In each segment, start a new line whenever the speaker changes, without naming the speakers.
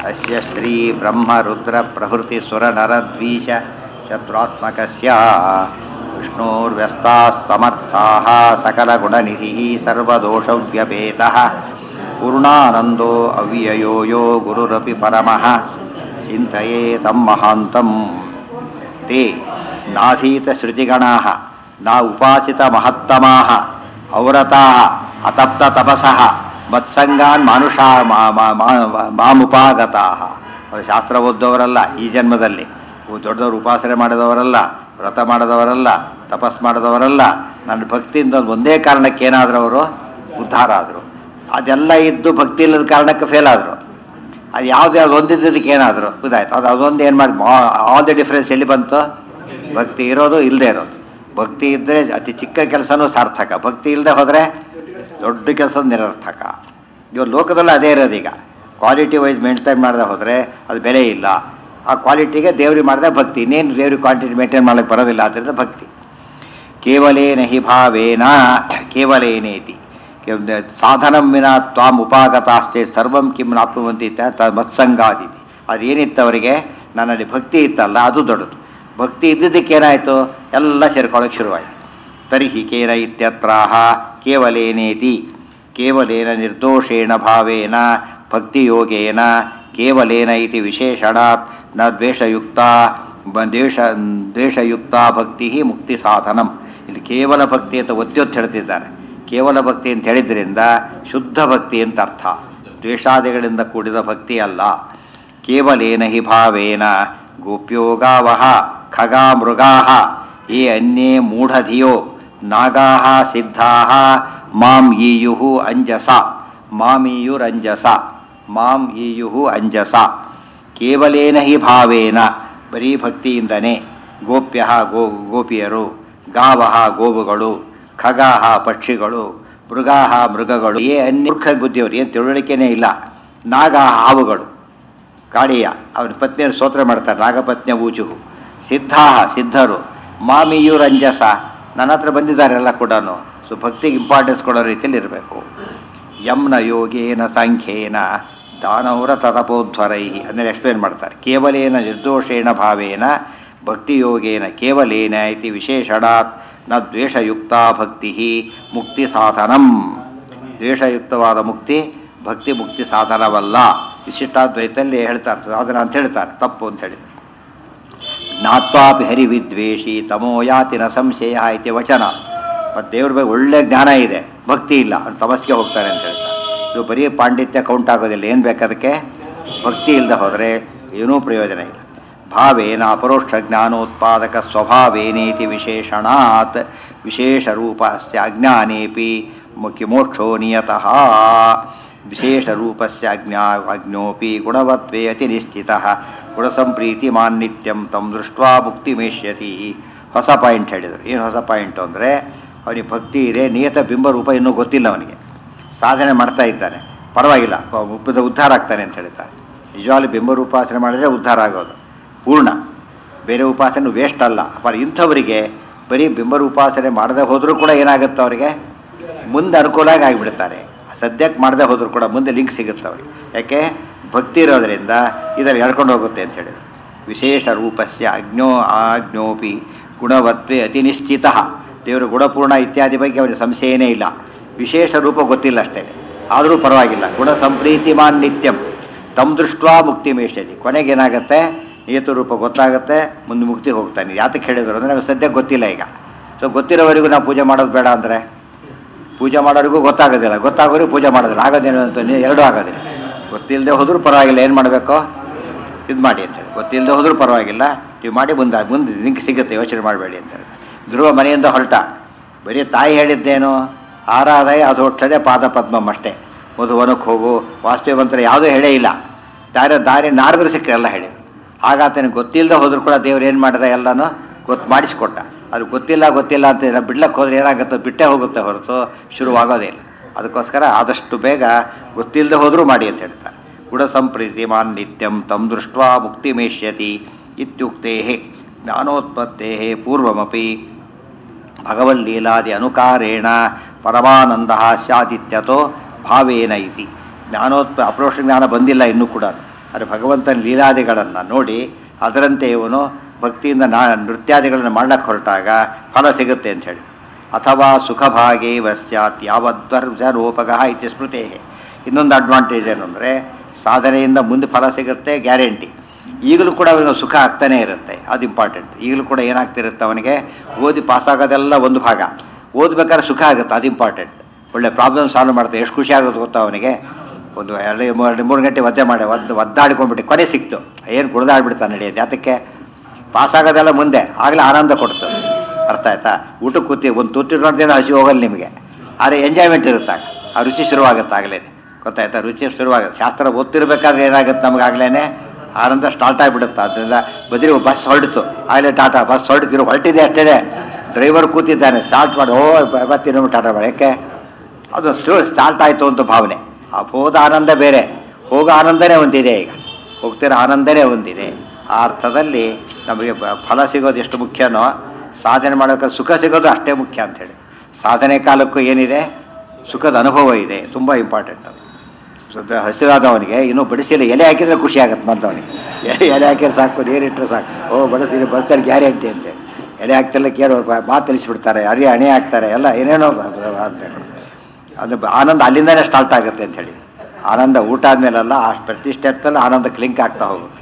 अस्य श्रीब्रह्मरुद्रप्रभृतिसुरनरद्वीष शत्रुत्मकस्य विष्णोर्व्यस्ताः समर्थाः सकलगुणनिधिः सर्वदोषव्यपेतः पूर्णानन्दो अव्ययो यो गुरुरपि परमः चिन्तये तं महान्तं ते नाधीतश्रुतिगणाः न उपासितमहत्तमाः औरताः अतप्ततपसः ಮತ್ಸಂಗಾನ್ ಮಾನುಷ ಮಾಮುಪಾಗತಾಹ ಅವರು ಶಾಸ್ತ್ರ ಓದ್ದವರಲ್ಲ ಈ ಜನ್ಮದಲ್ಲಿ ದೊಡ್ಡ ದೊಡ್ಡ ಉಪಾಸನೆ ಮಾಡಿದವರಲ್ಲ ವ್ರತ ಮಾಡಿದವರಲ್ಲ ತಪಸ್ ಮಾಡಿದವರಲ್ಲ ನನ್ನ ಭಕ್ತಿಯಿಂದ ಒಂದೇ ಕಾರಣಕ್ಕೆ ಏನಾದರೂ ಅವರು ಉದ್ಧಾರ ಆದರು ಅದೆಲ್ಲ ಇದ್ದು ಭಕ್ತಿ ಇಲ್ಲದ ಕಾರಣಕ್ಕೆ ಫೇಲ್ ಆದರು ಅದು ಯಾವ್ದು ಯಾವ್ದು ಒಂದಿದ್ದದಕ್ಕೆ ಏನಾದರೂ ಗೊತ್ತಾಯ್ತು ಅದು ಅದೊಂದು ಏನು ಮಾಡಿ ಆಲ್ ದಿ ಡಿಫ್ರೆನ್ಸ್ ಎಲ್ಲಿ ಬಂತು ಭಕ್ತಿ ಇರೋದು ಇಲ್ಲದೆ ಇರೋದು ಭಕ್ತಿ ಇದ್ದರೆ ಅತಿ ಚಿಕ್ಕ ಕೆಲಸನೂ ಸಾರ್ಥಕ ಭಕ್ತಿ ಇಲ್ಲದೆ ಹೋದರೆ ದೊಡ್ಡ ಕೆಲಸ ನಿರರ್ಥಕ ಇವಾಗ ಲೋಕದಲ್ಲೂ ಅದೇ ಇರೋದು ಈಗ ಕ್ವಾಲಿಟಿ ವೈಸ್ ಮೇಂಟೈನ್ ಮಾಡದೆ ಹೋದರೆ ಅದು ಬೆಲೆ ಇಲ್ಲ ಆ ಕ್ವಾಲಿಟಿಗೆ ದೇವ್ರಿಗೆ ಮಾಡಿದ್ರೆ ಭಕ್ತಿ ಇನ್ನೇನು ದೇವ್ರಿಗೆ ಕ್ವಾಂಟಿಟಿ ಮೇಂಟೈನ್ ಮಾಡೋಕ್ಕೆ ಬರೋದಿಲ್ಲ ಆದ್ದರಿಂದ ಭಕ್ತಿ ಕೇವಲೇನ ಹಿ ಭಾವೇನ ಕೇವಲೇನೇತಿ ಸಾಧನಂ ವಿನ ತ್ವಾಂ ಉಪಾಗತಾಸ್ತೆ ಸರ್ವಂ ಕಿಂ ನಾಪ್ನುವಂತಿ ತ ಮತ್ಸಂಗಾದಿತಿ ಅದು ಏನಿತ್ತು ಅವರಿಗೆ ನನ್ನಲ್ಲಿ ಭಕ್ತಿ ಇತ್ತಲ್ಲ ಅದು ದೊಡ್ಡದು ಭಕ್ತಿ ಇದ್ದಿದ್ದಕ್ಕೆ ಏನಾಯಿತು ಎಲ್ಲ ಸೇರ್ಕೊಳ್ಳೋಕೆ ಶುರುವಾಯಿತು ತರ್ಹಿ ಕೇನ ಇತ್ಯತ್ರಾಹ ಕೇವಲೇನೇತಿ ಕೇವಲೇನ ನಿರ್ದೋಷೇಣ ಭಾವೇನ ಭಕ್ತಿಯೋಗೇನ ಕೇವಲೇನ ಇತಿ ವಿಶೇಷಣಾತ್ ನ ದ್ವೇಷಯುಕ್ತ ದ್ವೇಷ ದ್ವೇಷಯುಕ್ತ ಭಕ್ತಿ ಮುಕ್ತಿ ಸಾಧನಂ ಇಲ್ಲಿ ಕೇವಲ ಭಕ್ತಿ ಅಂತ ಒತ್ತಿ ಹೇಳ್ತಿದ್ದಾರೆ ಕೇವಲ ಭಕ್ತಿ ಅಂತ ಹೇಳಿದ್ರಿಂದ ಶುದ್ಧ ಭಕ್ತಿ ಅಂತ ಅರ್ಥ ದ್ವೇಷಾದಿಗಳಿಂದ ಕೂಡಿದ ಭಕ್ತಿ ಅಲ್ಲ ಕೇವಲೇನ ಹಿ ಭಾವೇನ ಗೋಪ್ಯೋಗಾವಹ ಖಗಾ ಮೃಗಾಹ ಯೇ ಅನ್ಯೇ ಮೂಢಧಿಯೋ ನಾಗಾಹ ಸಿದ್ಧಾಹ ಮಾಂ ಈಯುಹು ಅಂಜಸ ಮಾಮೀಯುರಂಜಸ ಮಾಂ ಈಯುಹು ಅಂಜಸ ಕೇವಲೇನ ಹಿ ಭಾವೇನ ಬರೀ ಭಕ್ತಿಯಿಂದನೇ ಗೋಪ್ಯ ಗೋ ಗೋಪಿಯರು ಗಾವಹ ಗೋವುಗಳು ಖಗಾಹ ಪಕ್ಷಿಗಳು ಮೃಗಾಹ ಮೃಗಗಳು ಏ ಅನ್ಯ ಮೂರ್ಖ ಬುದ್ಧಿಯವರು ಏನು ತಿಳುವಳಿಕೆನೇ ಇಲ್ಲ ನಾಗಾಹ ಹಾವುಗಳು ಕಾಳಿಯ ಅವನ ಪತ್ನಿಯರು ಸ್ತೋತ್ರ ಮಾಡ್ತಾರೆ ನಾಗಪತ್ನಿಯ ಊಚುಹು ಸಿದ್ಧಾಹ ಸಿದ್ಧರು ಮಾಮಿಯುರಂಜಸ ನನ್ನ ಹತ್ರ ಬಂದಿದ್ದಾರೆ ಎಲ್ಲ ಕೂಡ ಸೊ ಭಕ್ತಿಗೆ ಇಂಪಾರ್ಟೆನ್ಸ್ ಕೊಡೋ ರೀತಿಯಲ್ಲಿ ಇರಬೇಕು ಯಮ್ನ ಯೋಗೇನ ಸಾಂಖ್ಯೇನ ದಾನವರ ತತಪೋಧ್ವರೈ ಅಂದರೆ ಎಕ್ಸ್ಪ್ಲೇನ್ ಮಾಡ್ತಾರೆ ಕೇವಲೇನ ನಿರ್ದೋಷೇಣ ಭಾವೇನ ಭಕ್ತಿಯೋಗೇನ ಕೇವಲೇನ ಇತಿ ವಿಶೇಷಣಾತ್ ನ ದ್ವೇಷಯುಕ್ತ ಭಕ್ತಿ ಮುಕ್ತಿ ಸಾಧನಂ ದ್ವೇಷಯುಕ್ತವಾದ ಮುಕ್ತಿ ಭಕ್ತಿ ಮುಕ್ತಿ ಸಾಧನವಲ್ಲ ವಿಶಿಷ್ಟಾದ್ವೈತಲ್ಲಿ ಹೇಳ್ತಾರೆ ಸಾಧನ ಅಂತ ಹೇಳ್ತಾರೆ ತಪ್ಪು ಅಂತ ಹೇಳಿದ್ರು ಜ್ಞಾತ್ವಾಪಿ ಹರಿವಿದ್ವೇಷಿ ತಮೋ ಯಾತಿನ ಸಂಶಯ ಇತಿ ವಚನ ಮತ್ತು ದೇವ್ರ ಬಗ್ಗೆ ಒಳ್ಳೆ ಜ್ಞಾನ ಇದೆ ಭಕ್ತಿ ಇಲ್ಲ ಅವ್ನು ತಮಸ್ಗೆ ಹೋಗ್ತಾರೆ ಅಂತ ಹೇಳ್ತಾರೆ ಇದು ಬರೀ ಪಾಂಡಿತ್ಯ ಕೌಂಟ್ ಆಗೋದಿಲ್ಲ ಏನು ಬೇಕದಕ್ಕೆ ಭಕ್ತಿ ಇಲ್ಲದೆ ಹೋದರೆ ಏನೂ ಪ್ರಯೋಜನ ಇಲ್ಲ ಭಾವೇನ ಅಪರೋಕ್ಷ ಜ್ಞಾನೋತ್ಪಾದಕ ಸ್ವಭಾವೇನೇತಿ ವಿಶೇಷಣಾತ್ ವಿಶೇಷ ರೂಪ ಅಸ್ಯ ಅಜ್ಞಾನೇಪಿ ಮುಖ್ಯಮೋಕ್ಷೋ ನಿಯತಃ ವಿಶೇಷ ರೂಪಸ್ಯ ಅಜ್ಞಾ ಅಜ್ಞೋಪಿ ಗುಣವತ್ವೇ ಅತಿ ನಿಶ್ಚಿತ ಗುಣಸಂಪ್ರೀತಿ ಮಾನ್ನಿತ್ಯಂ ತಂ ದೃಷ್ಟ್ವಾ ಮುಕ್ತಿ ಮೇಷ್ಯತಿ ಹೊಸ ಪಾಯಿಂಟ್ ಹೇಳಿದರು ಏನು ಹೊಸ ಪಾಯಿಂಟು ಅಂದರೆ ಅವನಿಗೆ ಭಕ್ತಿ ಇದೆ ನಿಯತ ಬಿಂಬ ರೂಪ ಇನ್ನೂ ಗೊತ್ತಿಲ್ಲ ಅವನಿಗೆ ಸಾಧನೆ ಮಾಡ್ತಾ ಇದ್ದಾನೆ ಪರವಾಗಿಲ್ಲ ಉದ್ಧಾರ ಆಗ್ತಾನೆ ಅಂತ ಹೇಳ್ತಾರೆ ನಿಜವಾಗ್ಲೂ ಬಿಂಬ ರೂಪಾಸನೆ ಮಾಡಿದರೆ ಉದ್ಧಾರ ಆಗೋದು ಪೂರ್ಣ ಬೇರೆ ಉಪಾಸನೆ ವೇಸ್ಟ್ ಅಲ್ಲ ਪਰ ಇಂಥವರಿಗೆ ಬರೀ ಬಿಂಬ ಉಪಾಸನೆ ಮಾಡದೆ ಹೋದರೂ ಕೂಡ ಏನಾಗುತ್ತೆ ಅವರಿಗೆ ಮುಂದೆ ಅನುಕೂಲ ಆಗಿ ಆಗಿಬಿಡ್ತಾರೆ ಸದ್ಯಕ್ಕೆ ಮಾಡದೆ ಹೋದರೂ ಕೂಡ ಮುಂದೆ ಲಿಂಕ್ ಸಿಗುತ್ತೆ ಅವ್ರಿಗೆ ಯಾಕೆ ಭಕ್ತಿ ಇರೋದರಿಂದ ಇದರಲ್ಲಿ ಎಳ್ಕೊಂಡು ಹೋಗುತ್ತೆ ಅಂತ ಹೇಳಿದ್ರು ವಿಶೇಷ ರೂಪಸ್ಯ ಅಜ್ಞೋ ಆಜ್ಞೋಪಿ ಗುಣವತ್ವೇ ಅತಿ ನಿಶ್ಚಿತ ದೇವರು ಗುಣಪೂರ್ಣ ಇತ್ಯಾದಿ ಬಗ್ಗೆ ಅವರಿಗೆ ಸಂಶಯನೇ ಇಲ್ಲ ವಿಶೇಷ ರೂಪ ಗೊತ್ತಿಲ್ಲ ಅಷ್ಟೇ ಆದರೂ ಪರವಾಗಿಲ್ಲ ಗುಣ ಸಂಪ್ರೀತಿ ಮಾನ್ ನಿತ್ಯಂ ತಮ್ ದೃಷ್ಟ್ವಾ ಮುಕ್ತಿ ಮೇಷದಿ ಕೊನೆಗೇನಾಗುತ್ತೆ ನಿಯತ ರೂಪ ಗೊತ್ತಾಗುತ್ತೆ ಮುಂದೆ ಮುಕ್ತಿ ಹೋಗ್ತಾನೆ ಯಾತಕ್ಕೆ ಹೇಳಿದ್ರು ಅಂದರೆ ನಮಗೆ ಸದ್ಯಕ್ಕೆ ಗೊತ್ತಿಲ್ಲ ಈಗ ಸೊ ಗೊತ್ತಿರೋವರೆಗೂ ನಾವು ಪೂಜೆ ಮಾಡೋದು ಬೇಡ ಅಂದರೆ ಪೂಜೆ ಮಾಡೋರಿಗೂ ಗೊತ್ತಾಗೋದಿಲ್ಲ ಗೊತ್ತಾಗೋರಿಗೆ ಪೂಜೆ ಮಾಡೋದಿಲ್ಲ ಆಗೋದೇನು ಅಂತ ಎರಡೂ ಆಗೋದಿಲ್ಲ ಗೊತ್ತಿಲ್ಲದೆ ಹೋದ್ರೂ ಪರವಾಗಿಲ್ಲ ಏನು ಮಾಡಬೇಕು ಇದು ಮಾಡಿ ಅಂತೇಳಿ ಗೊತ್ತಿಲ್ಲದೆ ಹೋದ್ರೂ ಪರವಾಗಿಲ್ಲ ನೀವು ಮಾಡಿ ಮುಂದೆ ಮುಂದೆ ನಿಂಗೆ ಸಿಗುತ್ತೆ ಯೋಚನೆ ಮಾಡಬೇಡಿ ಅಂತ ಹೇಳಿ ಧ್ರುವ ಮನೆಯಿಂದ ಹೊರಟ ಬರೀ ತಾಯಿ ಹೇಳಿದ್ದೇನು ಆರಾಧಯ ಅದು ಹೊಟ್ಟದೆ ಪಾದ ಪದ್ಮಂ ಅಷ್ಟೇ ಮಧುವನಕ್ಕೆ ಹೋಗು ವಾಸ್ತವ್ಯವಂತರ ಯಾವುದೂ ಹೇಳೇ ಇಲ್ಲ ದಾರಿ ದಾರಿ ನಾರದ್ರು ಸಿಕ್ಕರೆಲ್ಲ ಹೇಳಿದ್ರು ಹಾಗಾತನ ಗೊತ್ತಿಲ್ಲದೆ ಹೋದ್ರು ಕೂಡ ದೇವ್ರು ಏನು ಮಾಡಿದ ಎಲ್ಲನೂ ಗೊತ್ತು ಮಾಡಿಸಿಕೊಟ್ಟ ಅದು ಗೊತ್ತಿಲ್ಲ ಗೊತ್ತಿಲ್ಲ ಅಂತ ಬಿಡ್ಲಕ್ಕೆ ಹೋದ್ರೆ ಏನಾಗುತ್ತೆ ಬಿಟ್ಟೇ ಹೋಗುತ್ತೆ ಹೊರತು ಶುರುವಾಗೋದೇ ಇಲ್ಲ ಅದಕ್ಕೋಸ್ಕರ ಆದಷ್ಟು ಬೇಗ ಗೊತ್ತಿಲ್ಲದೆ ಹೋದರೂ ಮಾಡಿ ಅಂತ ಹೇಳ್ತಾರೆ ಗುಣ ಸಂಪ್ರೀತಿ ಮಾನ್ ನಿತ್ಯಂ ತಂ ದೃಷ್ಟ್ವಾ ಮುಕ್ತಿ ಮೇಷ್ಯತಿ ಇತ್ಯುಕ್ತೇ ಜ್ಞಾನೋತ್ಪತ್ತೇ ಪೂರ್ವಮಪಿ ಭಗವಲ್ಲೀಲಾದಿ ಅನುಕಾರೇಣ ಪರಮಾನಂದ ಸ್ಯಾದಿತ್ಯತೋ ಭಾವೇನ ಇತಿ ಜ್ಞಾನೋತ್ಪ ಅಪ್ರೋಕ್ಷ ಜ್ಞಾನ ಬಂದಿಲ್ಲ ಇನ್ನೂ ಕೂಡ ಆದರೆ ಭಗವಂತನ ಲೀಲಾದಿಗಳನ್ನು ನೋಡಿ ಅದರಂತೆ ಇವನು ಭಕ್ತಿಯಿಂದ ನಾ ನೃತ್ಯಾದಿಗಳನ್ನು ಮಾಡ್ಲಕ್ಕೆ ಹೊರಟಾಗ ಫಲ ಸಿಗುತ್ತೆ ಅಂತ ಹೇಳಿದ ಅಥವಾ ಸುಖಭಾಗೇ ವಶ್ಚಾತ್ ಯಾವದ್ವರ್ಜರೋಪಗಃ ಇತಿ ಸ್ಮೃತಿ ಇನ್ನೊಂದು ಅಡ್ವಾಂಟೇಜ್ ಏನು ಅಂದರೆ ಸಾಧನೆಯಿಂದ ಮುಂದೆ ಫಲ ಸಿಗುತ್ತೆ ಗ್ಯಾರಂಟಿ ಈಗಲೂ ಕೂಡ ಅವನಿಗೆ ಸುಖ ಆಗ್ತಾನೇ ಇರುತ್ತೆ ಅದು ಇಂಪಾರ್ಟೆಂಟ್ ಈಗಲೂ ಕೂಡ ಏನಾಗ್ತಿರುತ್ತೆ ಅವನಿಗೆ ಓದಿ ಪಾಸಾಗೋದೆಲ್ಲ ಒಂದು ಭಾಗ ಓದ್ಬೇಕಾದ್ರೆ ಸುಖ ಆಗುತ್ತೆ ಅದು ಇಂಪಾರ್ಟೆಂಟ್ ಒಳ್ಳೆ ಪ್ರಾಬ್ಲಮ್ ಸಾಲ್ವ್ ಮಾಡ್ತಾರೆ ಎಷ್ಟು ಖುಷಿ ಆಗುತ್ತೆ ಗೊತ್ತಾ ಅವನಿಗೆ ಒಂದು ಎರಡು ಮೂರು ಮೂರು ಗಂಟೆ ಒದ್ದೆ ಮಾಡಿ ಒದ್ದು ಒದ್ದಾಡ್ಕೊಂಡ್ಬಿಟ್ಟು ಕೊನೆ ಸಿಕ್ತು ಏನು ಕುಡ್ದಾಡ್ಬಿಡ್ತಾನೆ ನಡೆಯೋದು ಯಾತಕ್ಕೆ ಪಾಸಾಗೋದೆಲ್ಲ ಮುಂದೆ ಆಗಲೇ ಆನಂದ ಕೊಡ್ತು ಅರ್ಥ ಆಯ್ತಾ ಊಟಕ್ಕೆ ಕೂತಿ ಒಂದು ತುತ್ತಿ ನೋಡ್ದೇನೋ ಹಸಿ ಹೋಗಲ್ಲ ನಿಮಗೆ ಆದರೆ ಎಂಜಾಯ್ಮೆಂಟ್ ಇರುತ್ತಾಗ ಆ ರುಚಿ ಶುರುವಾಗುತ್ತೆ ಆಗಲೇ ಗೊತ್ತಾಯ್ತಾ ರುಚಿ ಶುರುವಾಗುತ್ತೆ ಶಾಸ್ತ್ರ ಓದ್ತಿರ್ಬೇಕಾದ್ರೆ ಏನಾಗುತ್ತೆ ನಮಗಾಗ್ಲೇ ಆನಂದ ಸ್ಟಾರ್ಟ್ ಆಗಿಬಿಡುತ್ತೆ ಅದರಿಂದ ಬದಿರಿ ಬಸ್ ಹೊರಟಿತು ಆಗಲೇ ಟಾಟಾ ಬಸ್ ಹೊರಟಿದ್ರು ಹೊರಟಿದೆ ಅಷ್ಟೇ ಡ್ರೈವರ್ ಕೂತಿದ್ದಾನೆ ಸ್ಟಾರ್ಟ್ ಮಾಡಿ ಓ ಬರ್ತೀನಿ ಟಾಟಾ ಮಾಡಿ ಯಾಕೆ ಅದು ಸ್ಟಾರ್ಟ್ ಆಯಿತು ಅಂತ ಭಾವನೆ ಆ ಹೋದ ಆನಂದ ಬೇರೆ ಹೋಗೋ ಆನಂದನೇ ಒಂದಿದೆ ಈಗ ಹೋಗ್ತಿರೋ ಆನಂದನೇ ಒಂದಿದೆ ಆ ಅರ್ಥದಲ್ಲಿ ನಮಗೆ ಬ- ಫಲ ಸಿಗೋದು ಎಷ್ಟು ಮುಖ್ಯನೋ ಸಾಧನೆ ಮಾಡೋಕೆ ಸುಖ ಸಿಗೋದು ಅಷ್ಟೇ ಮುಖ್ಯ ಅಂಥೇಳಿ ಸಾಧನೆ ಕಾಲಕ್ಕೂ ಏನಿದೆ ಸುಖದ ಅನುಭವ ಇದೆ ತುಂಬ ಇಂಪಾರ್ಟೆಂಟ್ ಅದು ಸ್ವಲ್ಪ ಹಸಿರಾದವನಿಗೆ ಇನ್ನೂ ಬಡಿಸಿಲ್ಲ ಎಲೆ ಹಾಕಿದ್ರೆ ಖುಷಿ ಆಗುತ್ತೆ ಬಂದವನಿಗೆ ಎಲೆ ಎಲೆ ಹಾಕಿದ್ರೆ ಸಾಕು ನೀರಿಟ್ಟರೆ ಸಾಕು ಓ ಬಡಿಸ್ತೀನಿ ಬಡಿಸ್ತಾರೆ ಗ್ಯಾರಂಟಿ ಅಂತೇಳಿ ಎಲೆ ಹಾಕ್ತಿಲ್ಲ ಕೇಳೋ ಮಾತು ತಿಳಿಸ್ಬಿಡ್ತಾರೆ ಅರಿ ಅಣೆ ಹಾಕ್ತಾರೆ ಎಲ್ಲ ಏನೇನೋ ಬ- ಬ- ಅಂತ ಅದು ಬ- ಆನಂದ ಅಲ್ಲಿಂದನೇ ಸ್ಟಾರ್ಟ್ ಆಗುತ್ತೆ ಅಂತ ಹೇಳಿ ಆನಂದ ಊಟ ಆದಮೇಲೆಲ್ಲ ಆ ಪ್ರತಿ ಸ್ಟೆಪ್ನಲ್ಲಿ ಆನಂದ ಕ್ಲಿಂಕ್ ಆಗ್ತಾ ಹೋಗುತ್ತೆ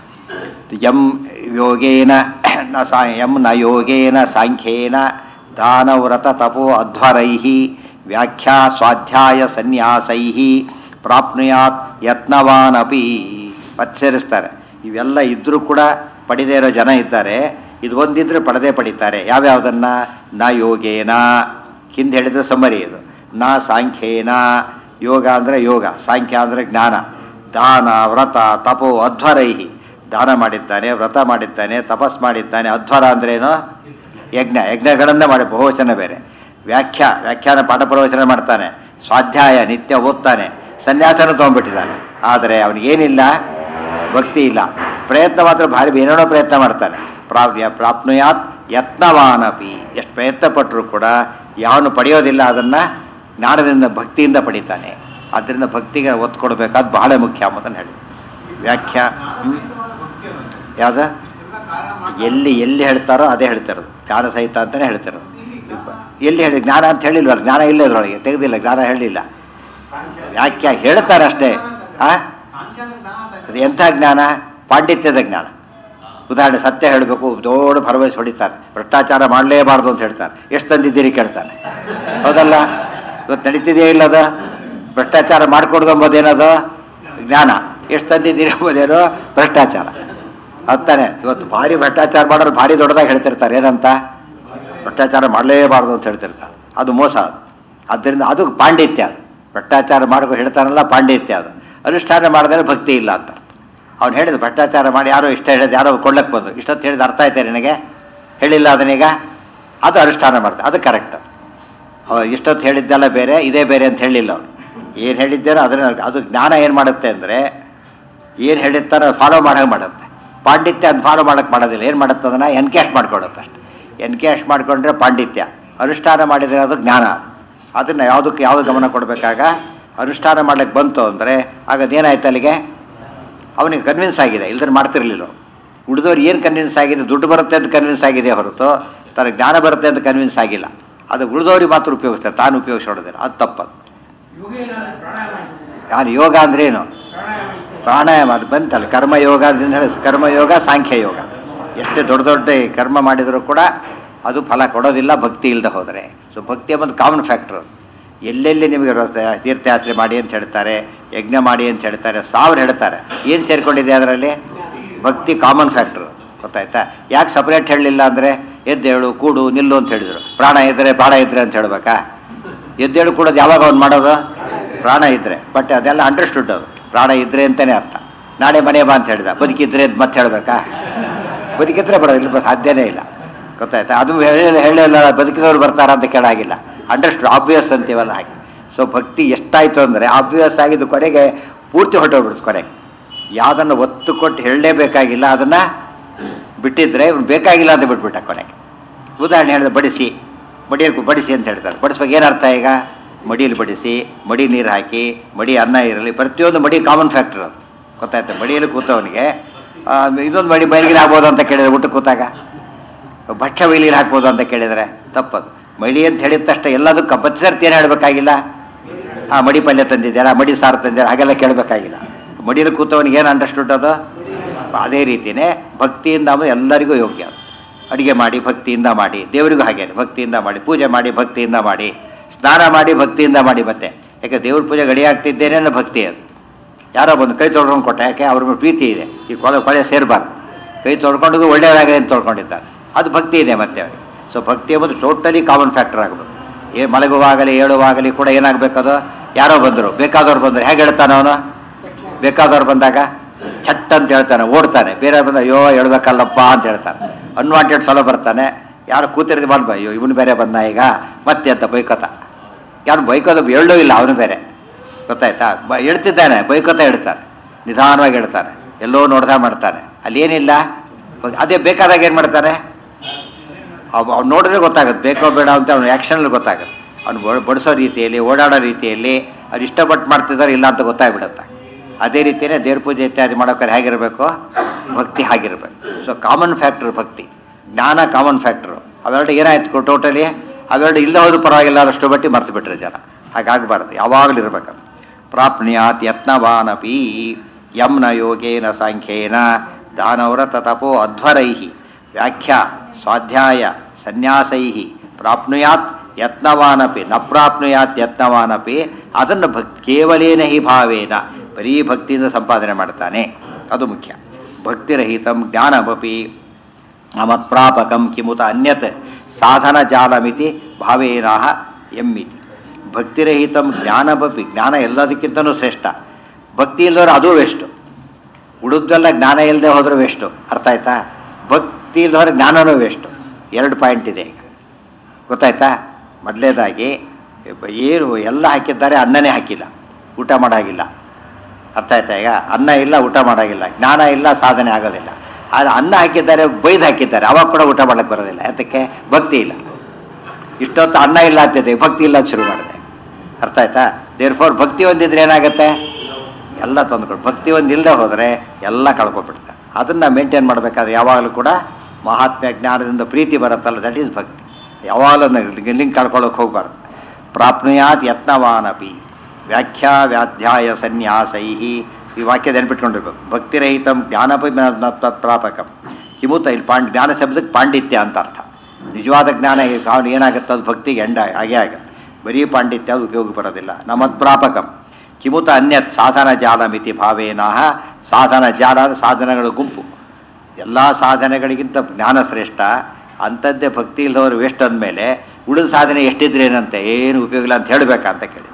ಯಂ ಯೋಗೇನ ನ ಸಾ ಯಂ ನ ಯೋಗೇನ ಸಾಂಖ್ಯೇನ ದಾನವ್ರತ ತಪೋ ಅಧ್ವರೈ ವ್ಯಾಖ್ಯಾ ಸ್ವಾಧ್ಯಾಯ ಸನ್ಯಾಸೈ ಪ್ರಾಪ್ನುಯಾತ್ ಯತ್ನವಾನಪಿ ಪಚ್ಚರಿಸ್ತಾರೆ ಇವೆಲ್ಲ ಇದ್ರೂ ಕೂಡ ಪಡೆದೇ ಇರೋ ಜನ ಇದ್ದಾರೆ ಇದು ಒಂದಿದ್ರೆ ಪಡೆದೇ ಪಡಿತಾರೆ ಯಾವ್ಯಾವುದನ್ನ ನ ಯೋಗೇನ ಹಿಂದೆ ಹೇಳಿದ್ರೆ ಸಮರಿ ಇದು ನ ಸಾಂಖ್ಯೇನ ಯೋಗ ಅಂದರೆ ಯೋಗ ಸಾಂಖ್ಯ ಅಂದರೆ ಜ್ಞಾನ ದಾನ ವ್ರತ ತಪೋ ಅಧ್ವರೈಹಿ ದಾನ ಮಾಡಿದ್ದಾನೆ ವ್ರತ ಮಾಡಿದ್ದಾನೆ ತಪಸ್ ಮಾಡಿದ್ದಾನೆ ಅಧ್ವರ ಅಂದ್ರೇನು ಯಜ್ಞ ಯಜ್ಞಗಳನ್ನ ಮಾಡಿ ಬಹುವಚನ ಬೇರೆ ವ್ಯಾಖ್ಯಾ ವ್ಯಾಖ್ಯಾನ ಪಾಠ ಪ್ರವಚನ ಮಾಡ್ತಾನೆ ಸ್ವಾಧ್ಯಾಯ ನಿತ್ಯ ಓದ್ತಾನೆ ಸನ್ಯಾಸನ ತೊಗೊಂಡ್ಬಿಟ್ಟಿದ್ದಾನೆ ಆದರೆ ಅವನಿಗೇನಿಲ್ಲ ಭಕ್ತಿ ಇಲ್ಲ ಪ್ರಯತ್ನ ಮಾತ್ರ ಭಾರಿ ಏನೇನೋ ಪ್ರಯತ್ನ ಮಾಡ್ತಾನೆ ಪ್ರಾಪ್ಯ ಪ್ರಾಪ್ನುಯಾತ್ ಯತ್ನವಾನಪಿ ಎಷ್ಟು ಪ್ರಯತ್ನ ಪಟ್ಟರು ಕೂಡ ಯಾವನು ಪಡೆಯೋದಿಲ್ಲ ಅದನ್ನು ಜ್ಞಾನದಿಂದ ಭಕ್ತಿಯಿಂದ ಪಡಿತಾನೆ ಆದ್ದರಿಂದ ಭಕ್ತಿಗೆ ಒತ್ತು ಕೊಡಬೇಕಾದ್ ಬಹಳ ಮುಖ್ಯ ಅಂಬುದನ್ನು ಹೇಳಿ ವ್ಯಾಖ್ಯಾ ಹ್ಮ್? ಯಾವ್ದು ಎಲ್ಲಿ ಎಲ್ಲಿ ಹೇಳ್ತಾರೋ ಅದೇ ಹೇಳ್ತಿರೋದು ಜ್ಞಾನ ಸಹಿತ ಅಂತಲೇ ಹೇಳ್ತಿರೋದು ಎಲ್ಲಿ ಹೇಳಿ ಜ್ಞಾನ ಅಂತ ಹೇಳಿಲ್ವಲ್ಲ ಜ್ಞಾನ ಇಲ್ಲ ಇದ್ರೊಳಗೆ ತೆಗೆದಿಲ್ಲ ಜ್ಞಾನ ಹೇಳಿಲ್ಲ ವ್ಯಾಖ್ಯಾ ಹೇಳ್ತಾರೆ ಅಷ್ಟೇ ಆ ಅದು ಎಂಥ ಜ್ಞಾನ ಪಾಂಡಿತ್ಯದ ಜ್ಞಾನ ಉದಾಹರಣೆ ಸತ್ಯ ಹೇಳಬೇಕು ದೊಡ್ಡ ಭರವಸೆ ಹೊಡಿತಾರೆ ಭ್ರಷ್ಟಾಚಾರ ಮಾಡಲೇಬಾರ್ದು ಅಂತ ಹೇಳ್ತಾರೆ ಎಷ್ಟು ತಂದಿದ್ದೀರಿ ಕೇಳ್ತಾನೆ ಹೌದಲ್ಲ ಇವತ್ತು ನಡೀತಿದೆಯೇ ಇಲ್ಲ ಅದು ಭ್ರಷ್ಟಾಚಾರ ಮಾಡ್ಕೊಡ್ದು ಎಂಬುದೇನದು ಜ್ಞಾನ ಎಷ್ಟು ತಂದಿದ್ದೀರಿ ಎಂಬುದೇನು ಭ್ರಷ್ಟಾಚಾರ ಅತ್ತಾನೆ ಇವತ್ತು ಭಾರಿ ಭ್ರಷ್ಟಾಚಾರ ಮಾಡೋರು ಭಾರಿ ದೊಡ್ಡದಾಗಿ ಹೇಳ್ತಿರ್ತಾರೆ ಏನಂತ ಭ್ರಷ್ಟಾಚಾರ ಮಾಡಲೇಬಾರ್ದು ಅಂತ ಹೇಳ್ತಿರ್ತಾರೆ ಅದು ಮೋಸ ಅದು ಆದ್ದರಿಂದ ಅದು ಪಾಂಡಿತ್ಯ ಅದು ಭ್ರಷ್ಟಾಚಾರ ಮಾಡ್ಕೊಂಡು ಹೇಳ್ತಾನಲ್ಲ ಪಾಂಡಿತ್ಯ ಅದು ಅನುಷ್ಠಾನ ಮಾಡಿದ್ರೆ ಭಕ್ತಿ ಇಲ್ಲ ಅಂತ ಅವ್ನು ಹೇಳಿದ ಭ್ರಷ್ಟಾಚಾರ ಮಾಡಿ ಯಾರೋ ಇಷ್ಟ ಹೇಳಿದ ಯಾರೋ ಕೊಳ್ಳಕ್ಕೆ ಬಂದು ಇಷ್ಟೊತ್ತು ಹೇಳಿದ ಅರ್ಥ ಆಯ್ತಾ ನಿನಗೆ ಹೇಳಿಲ್ಲ ಅದನ್ನೀಗ ಅದು ಅನುಷ್ಠಾನ ಮಾಡ್ತಾರೆ ಅದು ಕರೆಕ್ಟ್ ಇಷ್ಟೊತ್ತು ಹೇಳಿದ್ದೆಲ್ಲ ಬೇರೆ ಇದೇ ಬೇರೆ ಅಂತ ಹೇಳಿಲ್ಲ ಅವನು ಏನು ಹೇಳಿದ್ದೇನೋ ಅದನ್ನ ಅದು ಜ್ಞಾನ ಏನು ಮಾಡುತ್ತೆ ಅಂದರೆ ಏನು ಹೇಳಿರ್ತಾರೋ ಫಾಲೋ ಮಾಡೋ ಮಾಡುತ್ತೆ ಪಾಂಡಿತ್ಯ ಅದು ಫಾಲೋ ಮಾಡಕ್ಕೆ ಮಾಡೋದಿಲ್ಲ ಏನು ಮಾಡುತ್ತೆ ಅದನ್ನು ಎನ್ಕ್ಯಾಶ್ ಮಾಡ್ಕೊಡುತ್ತೆ ಅಷ್ಟೆ ಎನ್ಕ್ಯಾಶ್ ಮಾಡಿಕೊಂಡ್ರೆ ಪಾಂಡಿತ್ಯ ಅನುಷ್ಠಾನ ಮಾಡಿದರೆ ಅದು ಜ್ಞಾನ ಅದನ್ನು ಯಾವುದಕ್ಕೆ ಯಾವುದು ಗಮನ ಕೊಡಬೇಕಾಗ ಅನುಷ್ಠಾನ ಮಾಡ್ಲಿಕ್ಕೆ ಬಂತು ಅಂದರೆ ಆಗ ಅದೇನಾಯ್ತು ಅಲ್ಲಿಗೆ ಅವನಿಗೆ ಕನ್ವಿನ್ಸ್ ಆಗಿದೆ ಇಲ್ದ್ರೆ ಮಾಡ್ತಿರ್ಲಿಲ್ಲ ಅವ್ನು. ಉಳಿದವ್ರು ಏನು ಕನ್ವಿನ್ಸ್ ಆಗಿದೆ ದುಡ್ಡು ಬರುತ್ತೆ ಅಂತ ಕನ್ವಿನ್ಸ್ ಆಗಿದೆ ಹೊರತು ತನಗೆ ಜ್ಞಾನ ಬರುತ್ತೆ ಅಂತ ಕನ್ವಿನ್ಸ್ ಆಗಿಲ್ಲ ಅದು ಉಳಿದವ್ರಿಗೆ ಮಾತ್ರ ಉಪಯೋಗಿಸ್ತಾರೆ ತಾನು ಉಪಯೋಗಿಸೋದಿಲ್ಲ ಅದು ತಪ್ಪದು ಯಾರು ಯೋಗ ಅಂದ್ರೇನು ಪ್ರಾಣಾಯಾಮ ಅದು ಬಂತಲ್ಲ ಕರ್ಮಯೋಗ ಅಂತ ಹೇಳಿ ಕರ್ಮಯೋಗ ಸಾಂಖ್ಯ ಯೋಗ ಎಷ್ಟೇ ದೊಡ್ಡ ದೊಡ್ಡ ಕರ್ಮ ಮಾಡಿದರೂ ಕೂಡ ಅದು ಫಲ ಕೊಡೋದಿಲ್ಲ ಭಕ್ತಿ ಇಲ್ಲದೆ ಹೋದರೆ ಸೊ ಭಕ್ತಿ ಎಂಬುದು ಕಾಮನ್ ಫ್ಯಾಕ್ಟರ್ ಎಲ್ಲೆಲ್ಲಿ ನಿಮಗೆ ರ- ತೀರ್ಥಯಾತ್ರೆ ಮಾಡಿ ಅಂತ ಹೇಳ್ತಾರೆ ಯಜ್ಞ ಮಾಡಿ ಅಂತ ಹೇಳ್ತಾರೆ ಸಾವಿರ ಹೇಳ್ತಾರೆ ಏನು ಸೇರ್ಕೊಂಡಿದೆ ಅದರಲ್ಲಿ ಭಕ್ತಿ ಕಾಮನ್ ಫ್ಯಾಕ್ಟರ್ ಗೊತ್ತಾಯ್ತಾ ಯಾಕೆ ಸಪ್ರೇಟ್ ಹೇಳಲಿಲ್ಲ ಅಂದರೆ ಎದ್ದೇಳು ಕೂಡು ನಿಲ್ಲು ಅಂತ ಹೇಳಿದರು ಪ್ರಾಣ ಇದ್ದರೆ ಪ್ರಾಣ ಇದ್ರೆ ಅಂತ ಹೇಳ್ಬೇಕಾ ಎದ್ದೇಳು ಕೂಡೋದು ಯಾವಾಗ ಅವ್ನು ಮಾಡೋದು ಪ್ರಾಣ ಇದ್ರೆ ಬಟ್ ಅದೆಲ್ಲ ಅಂಡರ್ಸ್ಟುಡ್ ಅದು ಪ್ರಾಣ ಇದ್ರೆ ಅಂತಾನೆ ಅರ್ಥ ನಾಳೆ ಮನೆ ಬಾ ಅಂತ ಹೇಳಿದ ಬದುಕಿದ್ರೆ ಅಂತ ಮತ್ತೆ ಹೇಳ್ಬೇಕಾ ಬದುಕಿದ್ರೆ ಬರೋ ಇಲ್ಲಿ ಸಾಧ್ಯನೇ ಇಲ್ಲ ಗೊತ್ತಾಯ್ತಾ ಅದು ಹೇಳಿ ಹೇಳಿಲ್ಲ ಬದುಕಿದವ್ರು ಬರ್ತಾರ ಅಂತ ಕೇಳಾಗಿಲ್ಲ ಅಂಡರ್ಸ್ಟುಡ್ ಆಬ್ವಿಯಸ್ ಅಂತೀವಲ್ಲ ಹಾಗೆ ಸೊ ಭಕ್ತಿ ಎಷ್ಟಾಯ್ತು ಅಂದರೆ ಆಬ್ವಿಯಸ್ ಆಗಿದ್ದು ಕೊನೆಗೆ ಪೂರ್ತಿ ಹೊರಟೋಗ್ಬಿಡ್ತು ಕೊನೆಗೆ ಯಾವುದನ್ನು ಒತ್ತು ಕೊಟ್ಟು ಹೇಳಲೇಬೇಕಾಗಿಲ್ಲ ಅದನ್ನು ಬಿಟ್ಟಿದ್ರೆ ಇವ್ನು ಬೇಕಾಗಿಲ್ಲ ಅಂತ ಬಿಟ್ಬಿಟ್ಟ ಕೊನೆಗೆ ಉದಾಹರಣೆ ಹೇಳಿದ ಬಡಿಸಿ ಮಡಿಯಲ್ಲಿ ಬಡಿಸಿ ಅಂತ ಹೇಳ್ತಾರೆ ಬಡಿಸ್ಬೇಕು ಏನರ್ಥ ಈಗ ಮಡಿಯಲ್ಲಿ ಬಡಿಸಿ ಮಡಿ ನೀರು ಹಾಕಿ ಮಡಿ ಅನ್ನ ಇರಲಿ ಪ್ರತಿಯೊಂದು ಮಡಿ ಕಾಮನ್ ಫ್ಯಾಕ್ಟರ್ ಅದು ಗೊತ್ತಾಯ್ತು ಮಡಿಯಲ್ಲಿ ಕೂತವನಿಗೆ ಆ, ಇನ್ನೊಂದು ಮಡಿ ಬಯಲಿಗೆ ಆಗ್ಬೋದು ಅಂತ ಕೇಳಿದ್ರೆ ಊಟ ಕೂತಾಗ ಭಕ್ಷ್ಯ ಬಯಲಿಗೆ ಹಾಕ್ಬೋದು ಅಂತ ಕೇಳಿದರೆ ತಪ್ಪದು ಮಡಿ ಅಂತ ಹೇಳಿದ ತಕ್ಷಣ ಎಲ್ಲದಕ್ಕೂ ಬಚ್ಚರ್ತಿ ಏನು ಹೇಳಬೇಕಾಗಿಲ್ಲ ಆ ಮಡಿ ಪಲ್ಯ ತಂದಿದ್ದೀರಾ ಮಡಿ ಸಾರು ತಂದಿದ್ದೀರಾ ಹಾಗೆಲ್ಲ ಕೇಳಬೇಕಾಗಿಲ್ಲ ಮಡಿಯಲ್ಲಿ ಕೂತವನಿಗೆ ಏನು ಅಂಡರ್ಸ್ಟುಡ್ ಅದು ಅದೇ ರೀತಿಯೇ ಭಕ್ತಿಯಿಂದ ಆಮೇಲೆ ಎಲ್ಲರಿಗೂ ಯೋಗ್ಯ ಅದು. ಅಡಿಗೆ ಮಾಡಿ ಭಕ್ತಿಯಿಂದ ಮಾಡಿ ದೇವರಿಗೂ ಹಾಗೇನೆ ಭಕ್ತಿಯಿಂದ ಮಾಡಿ ಪೂಜೆ ಮಾಡಿ ಭಕ್ತಿಯಿಂದ ಮಾಡಿ ಸ್ನಾನ ಮಾಡಿ ಭಕ್ತಿಯಿಂದ ಮಾಡಿ ಮತ್ತೆ ಯಾಕೆ ದೇವ್ರ ಪೂಜೆ ಗಡಿ ಆಗ್ತಿದ್ದೇನೆ ಅನ್ನೋ ಭಕ್ತಿ ಅದು ಯಾರೋ ಬಂದು ಕೈ ತೊಳ್ಕೊಂಡು ಕೊಟ್ಟ ಯಾಕೆ ಅವ್ರ ಮೇಲೆ ಪ್ರೀತಿ ಇದೆ ಈ ಕೊಳೆ ಕೊಳೆ ಸೇರಬಾರ್ದು ಕೈ ತೊಳ್ಕೊಂಡು ಒಳ್ಳೆಯದಾಗಲಿ ಅಂತ ತೊಳ್ಕೊಂಡಿದ್ದಾನೆ ಅದು ಭಕ್ತಿ ಇದೆ ಮತ್ತೆ ಅವರಿಗೆ ಸೊ ಭಕ್ತಿ ಎಂಬುದು ಟೋಟಲಿ ಕಾಮನ್ ಫ್ಯಾಕ್ಟರ್ ಆಗಬೇಕು ಏ ಮಲಗುವಾಗಲಿ ಹೇಳುವಾಗಲಿ ಕೂಡ ಏನಾಗಬೇಕದು ಯಾರೋ ಬಂದರು ಬೇಕಾದವ್ರು ಬಂದರು ಹೇಗೆ ಹೇಳ್ತಾನೆ ಅವನು ಬೇಕಾದವ್ರು ಬಂದಾಗ ಚಟ್ ಅಂತ ಹೇಳ್ತಾನೆ ಓಡ್ತಾನೆ ಬೇರೆ ಬಂದ ಅಯ್ಯೋ ಹೇಳ್ಬೇಕಲ್ಲಪ್ಪ ಅಂತ ಹೇಳ್ತಾನೆ ಅನ್ವಾಂಟೆಡ್ ಸಲ ಬರ್ತಾನೆ ಯಾರು ಕೂತಿರ್ದು ಬಂದ್ ಅಯ್ಯೋ ಇವನು ಬೇರೆ ಬಂದ ಈಗ ಮತ್ತೆ ಅಂತ ಬೈಕೋತ ಯಾರು ಬೈಕೋದು ಹೇಳೂ ಇಲ್ಲ ಅವನು ಬೇರೆ ಗೊತ್ತಾಯ್ತಾ ಬ ಹೇಳ್ತಿದ್ದಾನೆ ಬೈಕೋತ ಹೇಳ್ತಾನೆ ನಿಧಾನವಾಗಿ ಹೇಳ್ತಾನೆ ಎಲ್ಲೋ ನೋಡ್ತಾ ಮಾಡ್ತಾನೆ ಅಲ್ಲಿ ಏನಿಲ್ಲ ಅದೇ ಬೇಕಾದಾಗ ಏನು ಮಾಡ್ತಾನೆ ಅವ್ನು ನೋಡಿದ್ರೆ ಗೊತ್ತಾಗುತ್ತೆ ಬೇಕೋ ಬೇಡ ಅಂತ ಅವ್ನ ಆ್ಯಕ್ಷನಲ್ಲಿ ಗೊತ್ತಾಗುತ್ತೆ ಅವ್ನು ಬಡಿಸೋ ರೀತಿಯಲ್ಲಿ ಓಡಾಡೋ ರೀತಿಯಲ್ಲಿ ಅವ್ರು ಇಷ್ಟಪಟ್ಟು ಮಾಡ್ತಿದ್ದಾರೆ ಇಲ್ಲ ಅಂತ ಗೊತ್ತಾಗ್ಬಿಡುತ್ತೆ ಅದೇ ರೀತಿಯೇ ದೇವ್ರ ಪೂಜೆ ಇತ್ಯಾದಿ ಮಾಡೋಕ್ಕಾರೆ ಹೇಗಿರಬೇಕು ಭಕ್ತಿ ಹಾಗಿರ್ಬೇಕು ಸೊ ಕಾಮನ್ ಫ್ಯಾಕ್ಟರ್ ಭಕ್ತಿ ಜ್ಞಾನ ಕಾಮನ್ ಫ್ಯಾಕ್ಟರು ಅವೆರಡು ಏನಾಯ್ತು ಟೋಟಲಿ ಅವೆರಡು ಇಲ್ಲ ಹೋದ್ರು ಪರವಾಗಿಲ್ಲ ಅಷ್ಟು ಬಟ್ಟಿ ಮರ್ತು ಬಿಟ್ರೆ ಜನ ಹಾಗಾಗಬಾರ್ದು ಯಾವಾಗಲೂ ಇರಬೇಕದು ಪ್ರಾಪ್ನಿಯಾತ್ ಯತ್ನವಾನಪಿ ಯಮ್ನ ಯೋಗೇನ ಸಾಂಖ್ಯೇನ ದಾನವ್ರತ ತಪೋ ಅಧ್ವರೈ ವ್ಯಾಖ್ಯಾ ಸ್ವಾಧ್ಯಾಯ ಸನ್ಯಾಸೈ ಪ್ರಾಪ್ನುಯಾತ್ ಯತ್ನವಾನಪಿ ನ ಪ್ರಾಪ್ನುಯಾತ್ ಯತ್ನವಾನಪಿ ಅದನ್ನು ಭಕ್ ಕೇವಲೇನ ಹಿ ಭಾವೇನ ಬರೀ ಭಕ್ತಿಯಿಂದ ಸಂಪಾದನೆ ಮಾಡ್ತಾನೆ ಅದು ಮುಖ್ಯ ಭಕ್ತಿರಹಿತಂ ಜ್ಞಾನಮಪಿ ಮತ್ಪ್ರಾಪಕಂ ಕಿಮುತ ಅನ್ಯತ್ ಸಾಧನ ಜಾಲಮಿತಿ ಭಾವೇನಾಹ ಎಮ್ಮಿತಿ ಭಕ್ತಿರಹಿತಂ ಜ್ಞಾನಮಪಿ ಜ್ಞಾನ ಎಲ್ಲದಕ್ಕಿಂತನೂ ಶ್ರೇಷ್ಠ ಭಕ್ತಿ ಇಲ್ಲದವ್ರು ಅದು ವೇಸ್ಟು ಉಳಿದೆಲ್ಲ ಜ್ಞಾನ ಇಲ್ಲದೆ ಹೋದ್ರೆ ವೇಸ್ಟು ಅರ್ಥ ಆಯ್ತಾ ಭಕ್ತಿ ಇಲ್ಲದವ್ರೆ ಜ್ಞಾನನೂ ವೇಸ್ಟು ಎರಡು ಪಾಯಿಂಟ್ ಇದೆ ಈಗ ಗೊತ್ತಾಯ್ತಾ ಮೊದಲೇದಾಗಿ ಏನು ಎಲ್ಲ ಹಾಕಿದ್ದಾರೆ ಅನ್ನನೇ ಹಾಕಿಲ್ಲ ಊಟ ಮಾಡಾಗಿಲ್ಲ ಅರ್ಥ ಆಯ್ತಾ ಈಗ ಅನ್ನ ಇಲ್ಲ ಊಟ ಮಾಡಾಗಿಲ್ಲ ಜ್ಞಾನ ಇಲ್ಲ ಸಾಧನೆ ಆಗೋದಿಲ್ಲ ಆದರೆ ಅನ್ನ ಹಾಕಿದ್ದಾರೆ ಬೈದು ಹಾಕಿದ್ದಾರೆ ಅವಾಗ ಕೂಡ ಊಟ ಮಾಡಕ್ಕೆ ಬರೋದಿಲ್ಲ ಯಾತಕ್ಕೆ ಭಕ್ತಿ ಇಲ್ಲ ಇಷ್ಟೊತ್ತು ಅನ್ನ ಇಲ್ಲ ಅಂತಿದೆ ಭಕ್ತಿ ಇಲ್ಲ ಅಂತ ಶುರು ಮಾಡಿದೆ ಅರ್ಥ ಆಯ್ತಾ ದೇರ್ ಫೋರ್ ಭಕ್ತಿ ಒಂದಿದ್ರೆ ಏನಾಗುತ್ತೆ ಎಲ್ಲ ತಂದುಕೊಂಡು ಭಕ್ತಿ ಒಂದು ಇಲ್ಲದೆ ಹೋದರೆ ಎಲ್ಲ ಕಳ್ಕೊಬಿಡ್ತಾರೆ ಅದನ್ನು ಮೇಂಟೈನ್ ಮಾಡಬೇಕಾದ್ರೆ ಯಾವಾಗಲೂ ಕೂಡ ಮಹಾತ್ಮ್ಯ ಜ್ಞಾನದಿಂದ ಪ್ರೀತಿ ಬರುತ್ತಲ್ಲ ದಟ್ ಈಸ್ ಭಕ್ತಿ ಯಾವಾಗಲೂ ಲಿಂಕ್ ಕಳ್ಕೊಳ್ಳೋಕೆ ಹೋಗ್ಬಾರ್ದು ಪ್ರಾಪ್ನುಯಾತ್ ಯತ್ನವಾನಪಿ ವ್ಯಾಖ್ಯಾ ವ್ಯಾಧ್ಯಾಯ ಸನ್ಯಾಸೈ ಈ ವಾಕ್ಯ ನೆನ್ಪಿಟ್ಕೊಂಡಿರ್ಬೇಕು ಭಕ್ತಿರಹಿತಂ ಜ್ಞಾನಪಿ ಪ್ರಾಪಕಂ ಕಿಮುತ ಇಲ್ಲಿ ಪಾಂಡ್ ಜ್ಞಾನ ಶಬ್ದಕ್ಕೆ ಪಾಂಡಿತ್ಯ ಅಂತ ಅರ್ಥ ನಿಜವಾದ ಜ್ಞಾನ ಅವನು ಏನಾಗುತ್ತೆ ಅದು ಭಕ್ತಿಗೆ ಎಂಡ ಹಾಗೆ ಆಗುತ್ತೆ ಬರೀ ಪಾಂಡಿತ್ಯ ಅದು ಉಪಯೋಗ ಬರೋದಿಲ್ಲ ನಮತ್ಪ್ರಾಪಕಂ ಕಿಮುತ ಅನ್ಯತ್ ಸಾಧನ ಜಾಲ ಮಿತಿ ಭಾವೇನಃ ಸಾಧನ ಜಾಲ ಅಂದ್ರೆ ಸಾಧನಗಳ ಗುಂಪು ಎಲ್ಲ ಸಾಧನೆಗಳಿಗಿಂತ ಜ್ಞಾನ ಶ್ರೇಷ್ಠ ಅಂಥದ್ದೇ ಭಕ್ತಿ ಇಲ್ಲದವರು ವೇಸ್ಟ್ ಅಂದಮೇಲೆ ಉಳಿದ ಸಾಧನೆ ಎಷ್ಟಿದ್ರೇನಂತೆ ಏನು ಉಪಯೋಗ ಇಲ್ಲ ಅಂತ ಹೇಳಬೇಕಂತ ಕೇಳಿ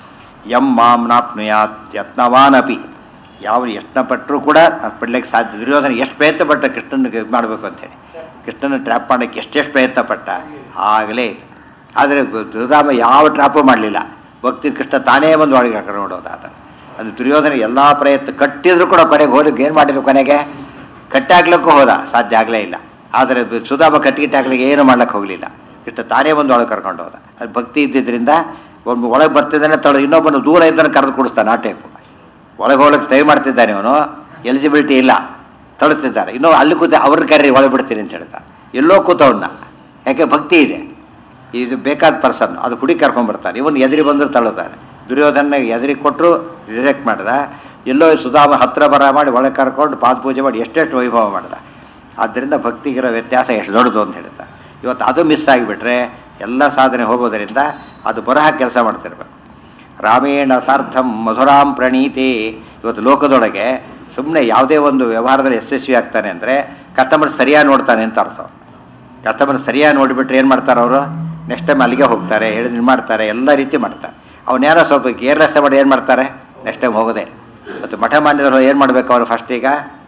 ಯಂ ಮಾಂ ನಾಪ್ನುಯಾತ್ ಯತ್ನವಾನಪಿ ಯಾವ ಯತ್ನ ಪಟ್ಟರೂ ಕೂಡ ಅದು ಪಡ್ಲಿಕ್ಕೆ ಸಾಧ್ಯ ದುರ್ಯೋಧನ ಎಷ್ಟು ಪ್ರಯತ್ನ ಪಟ್ಟ ಕೃಷ್ಣನ ಇದು ಮಾಡಬೇಕು ಅಂತೇಳಿ ಕೃಷ್ಣನ ಟ್ರ್ಯಾಪ್ ಮಾಡೋಕ್ಕೆ ಎಷ್ಟೆಷ್ಟು ಪ್ರಯತ್ನ ಪಟ್ಟ ಆಗಲೇ ಇಲ್ಲ ಆದರೆ ದುರ್ಧಾಮ ಯಾವ ಟ್ರ್ಯಾಪು ಮಾಡಲಿಲ್ಲ ಭಕ್ತಿ ಕೃಷ್ಣ ತಾನೇ ಬಂದು ಒಳಗೆ ಕರ್ಕೊಂಡು ನೋಡೋದು ಆತ ಅದು ದುರ್ಯೋಧನ ಎಲ್ಲ ಪ್ರಯತ್ನ ಕಟ್ಟಿದ್ರು ಕೂಡ ಕೊನೆಗೆ ಹೋಲಿಕ್ಕೆ ಏನು ಮಾಡಿದ್ರು ಕೊನೆಗೆ ಕಟ್ಟಾಕ್ಲಿಕ್ಕೂ ಹೋದ ಸಾಧ್ಯ ಆಗಲೇ ಇಲ್ಲ ಆದರೆ ಸುಧಾಮ ಕಟ್ಟಿಗಿಟ್ಟು ಹಾಕ್ಲಿಕ್ಕೆ ಏನು ಮಾಡ್ಲಿಕ್ಕೆ ಹೋಗಲಿಲ್ಲ ಕೃಷ್ಣ ತಾನೇ ಬಂದು ಒಳಗೆ ಕರ್ಕೊಂಡು ಹೋದ ಅದು ಭಕ್ತಿ ಇದ್ದಿದ್ದರಿಂದ ಒಬ್ಬ ಒಳಗೆ ಬರ್ತಿದ್ದಾನೆ ತೊಳೆ ಇನ್ನೊಬ್ಬನು ದೂರ ಇದ್ದಾನೆ ಕರೆದು ಕೊಡಿಸ್ತಾನೆ ಆ ಟೈಪು ಒಳಗೆ ಹೋಗ್ಲಿಕ್ಕೆ ಟ್ರೈ ಮಾಡ್ತಿದ್ದಾನೆ ಇವನು ಎಲಿಜಿಬಿಲಿಟಿ ಇಲ್ಲ ತಳುತ್ತಿದ್ದಾರೆ ಇನ್ನೂ ಅಲ್ಲಿ ಕೂತ ಅವ್ರನ್ನ ಕರೀರಿ ಒಳಗೆ ಬಿಡ್ತೀನಿ ಅಂತ ಹೇಳ್ತಾನೆ ಎಲ್ಲೋ ಕೂತವನ್ನ ಯಾಕೆ ಭಕ್ತಿ ಇದೆ ಇದು ಬೇಕಾದ ಪರ್ಸನ್ ಅದು ಹುಡುಗಿ ಕರ್ಕೊಂಡ್ಬರ್ತಾನೆ ಇವನು ಎದುರಿ ಬಂದರೂ ತಳ್ಳುತ್ತಾನೆ ದುರ್ಯೋಧನ ಎದುರಿ ಕೊಟ್ಟರು ರಿಜೆಕ್ಟ್ ಮಾಡ್ದ ಎಲ್ಲೋ ಸುಧಾಮ ಹತ್ರ ಬರ ಮಾಡಿ ಒಳಗೆ ಕರ್ಕೊಂಡು ಪಾದ ಪೂಜೆ ಮಾಡಿ ಎಷ್ಟೆಷ್ಟು ವೈಭವ ಮಾಡ್ದ ಆದ್ದರಿಂದ ಭಕ್ತಿಗಿರೋ ವ್ಯತ್ಯಾಸ ಎಷ್ಟು ದೊಡ್ಡದು ಅಂತ ಹೇಳ್ತಾ ಇವತ್ತು ಅದು ಮಿಸ್ ಆಗಿಬಿಟ್ರೆ ಎಲ್ಲ ಸಾಧನೆ ಹೋಗೋದರಿಂದ ಅದು ಬರಹ ಕೆಲಸ ಮಾಡ್ತಿರ್ಬೇಕು ರಾಮೇಣ ಸಾರ್ಥಂ ಮಧುರಾಂ ಪ್ರಣೀತೆ ಇವತ್ತು ಲೋಕದೊಳಗೆ ಸುಮ್ಮನೆ ಯಾವುದೇ ಒಂದು ವ್ಯವಹಾರದಲ್ಲಿ ಯಶಸ್ವಿ ಆಗ್ತಾನೆ ಅಂದರೆ ಕಸ್ಟಮರ್ ಸರಿಯಾಗಿ ನೋಡ್ತಾನೆ ಅಂತ ಅರ್ಥ ಕಸ್ಟಮರ್ ಸರಿಯಾಗಿ ನೋಡಿಬಿಟ್ರೆ ಏನು ಮಾಡ್ತಾರೆ ಅವರು ನೆಕ್ಸ್ಟ್ ಟೈಮ್ ಅಲ್ಲಿಗೆ ಹೋಗ್ತಾರೆ ಹೇಳಿದ್ ಮಾಡ್ತಾರೆ ಎಲ್ಲ ರೀತಿ ಮಾಡ್ತಾರೆ ಅವನ್ಯಾರೋ ಸ್ವಲ್ಪ ಕೇರ್ಲೆಸ್ ಮಾಡಿ ಏನು ಮಾಡ್ತಾರೆ ನೆಕ್ಸ್ಟ್ ಟೈಮ್ ಹೋಗೋದೇ ಮತ್ತು ಮಠ ಮಾಡಿದವರು ಏನು ಮಾಡಬೇಕು ಅವರು ಫಸ್ಟ್ ಈಗ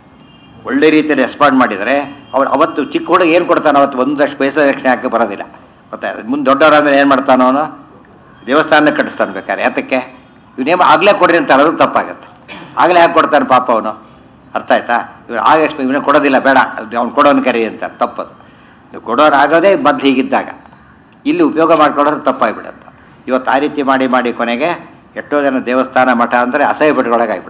ಒಳ್ಳೆ ರೀತಿಯಲ್ಲಿ ರೆಸ್ಪಾಂಡ್ ಮಾಡಿದರೆ ಅವ್ರು ಅವತ್ತು ಚಿಕ್ಕ ಹುಡುಗ ಏನು ಕೊಡ್ತಾನೆ ಅವತ್ತು ಒಂದಷ್ಟು ಪೈಸೆ ರಕ್ಷಣೆ ಹಾಕಿ ಬರೋದಿಲ್ಲ ಗೊತ್ತಾಯ್ತು ಮುಂದೆ ದೊಡ್ಡವರಾದ್ಮೇಲೆ ಏನು ಮಾಡ್ತಾನೋ ಅವನು ದೇವಸ್ಥಾನ ಕಟ್ಟಿಸ್ತಾನೆ ಬೇಕಾದ್ರೆ ಯಾತಕ್ಕೆ ಇವನೇನು ಆಗಲೇ ಕೊಡ್ರಿ ಅಂತ ಹೇಳೋದು ತಪ್ಪಾಗತ್ತೆ ಆಗಲೇ ಹಾಕಿ ಕೊಡ್ತಾನೆ ಪಾಪ ಅವನು ಅರ್ಥ ಆಯ್ತಾ ಇವ್ರು ಆಗ ಇವನೇ ಕೊಡೋದಿಲ್ಲ ಬೇಡ ಅವ್ನು ಕೊಡೋನು ಕರಿ ಅಂತ ತಪ್ಪದು ಇದು ಕೊಡೋರು ಆಗೋದೇ ಮೊದ್ಲು ಹೀಗಿದ್ದಾಗ ಇಲ್ಲಿ ಉಪಯೋಗ ಮಾಡ್ಕೊಳ್ಳೋರು ತಪ್ಪಾಗಿಬಿಡುತ್ತೆ ಇವತ್ತು ಆ ರೀತಿ ಮಾಡಿ ಮಾಡಿ ಕೊನೆಗೆ ಎಷ್ಟೋ ಜನ ದೇವಸ್ಥಾನ ಮಠ ಅಂದರೆ ಅಸಹ್ಯ ಬಿಟ್ಕೊಳಗಾಗ್ಬಿಡುತ್ತೆ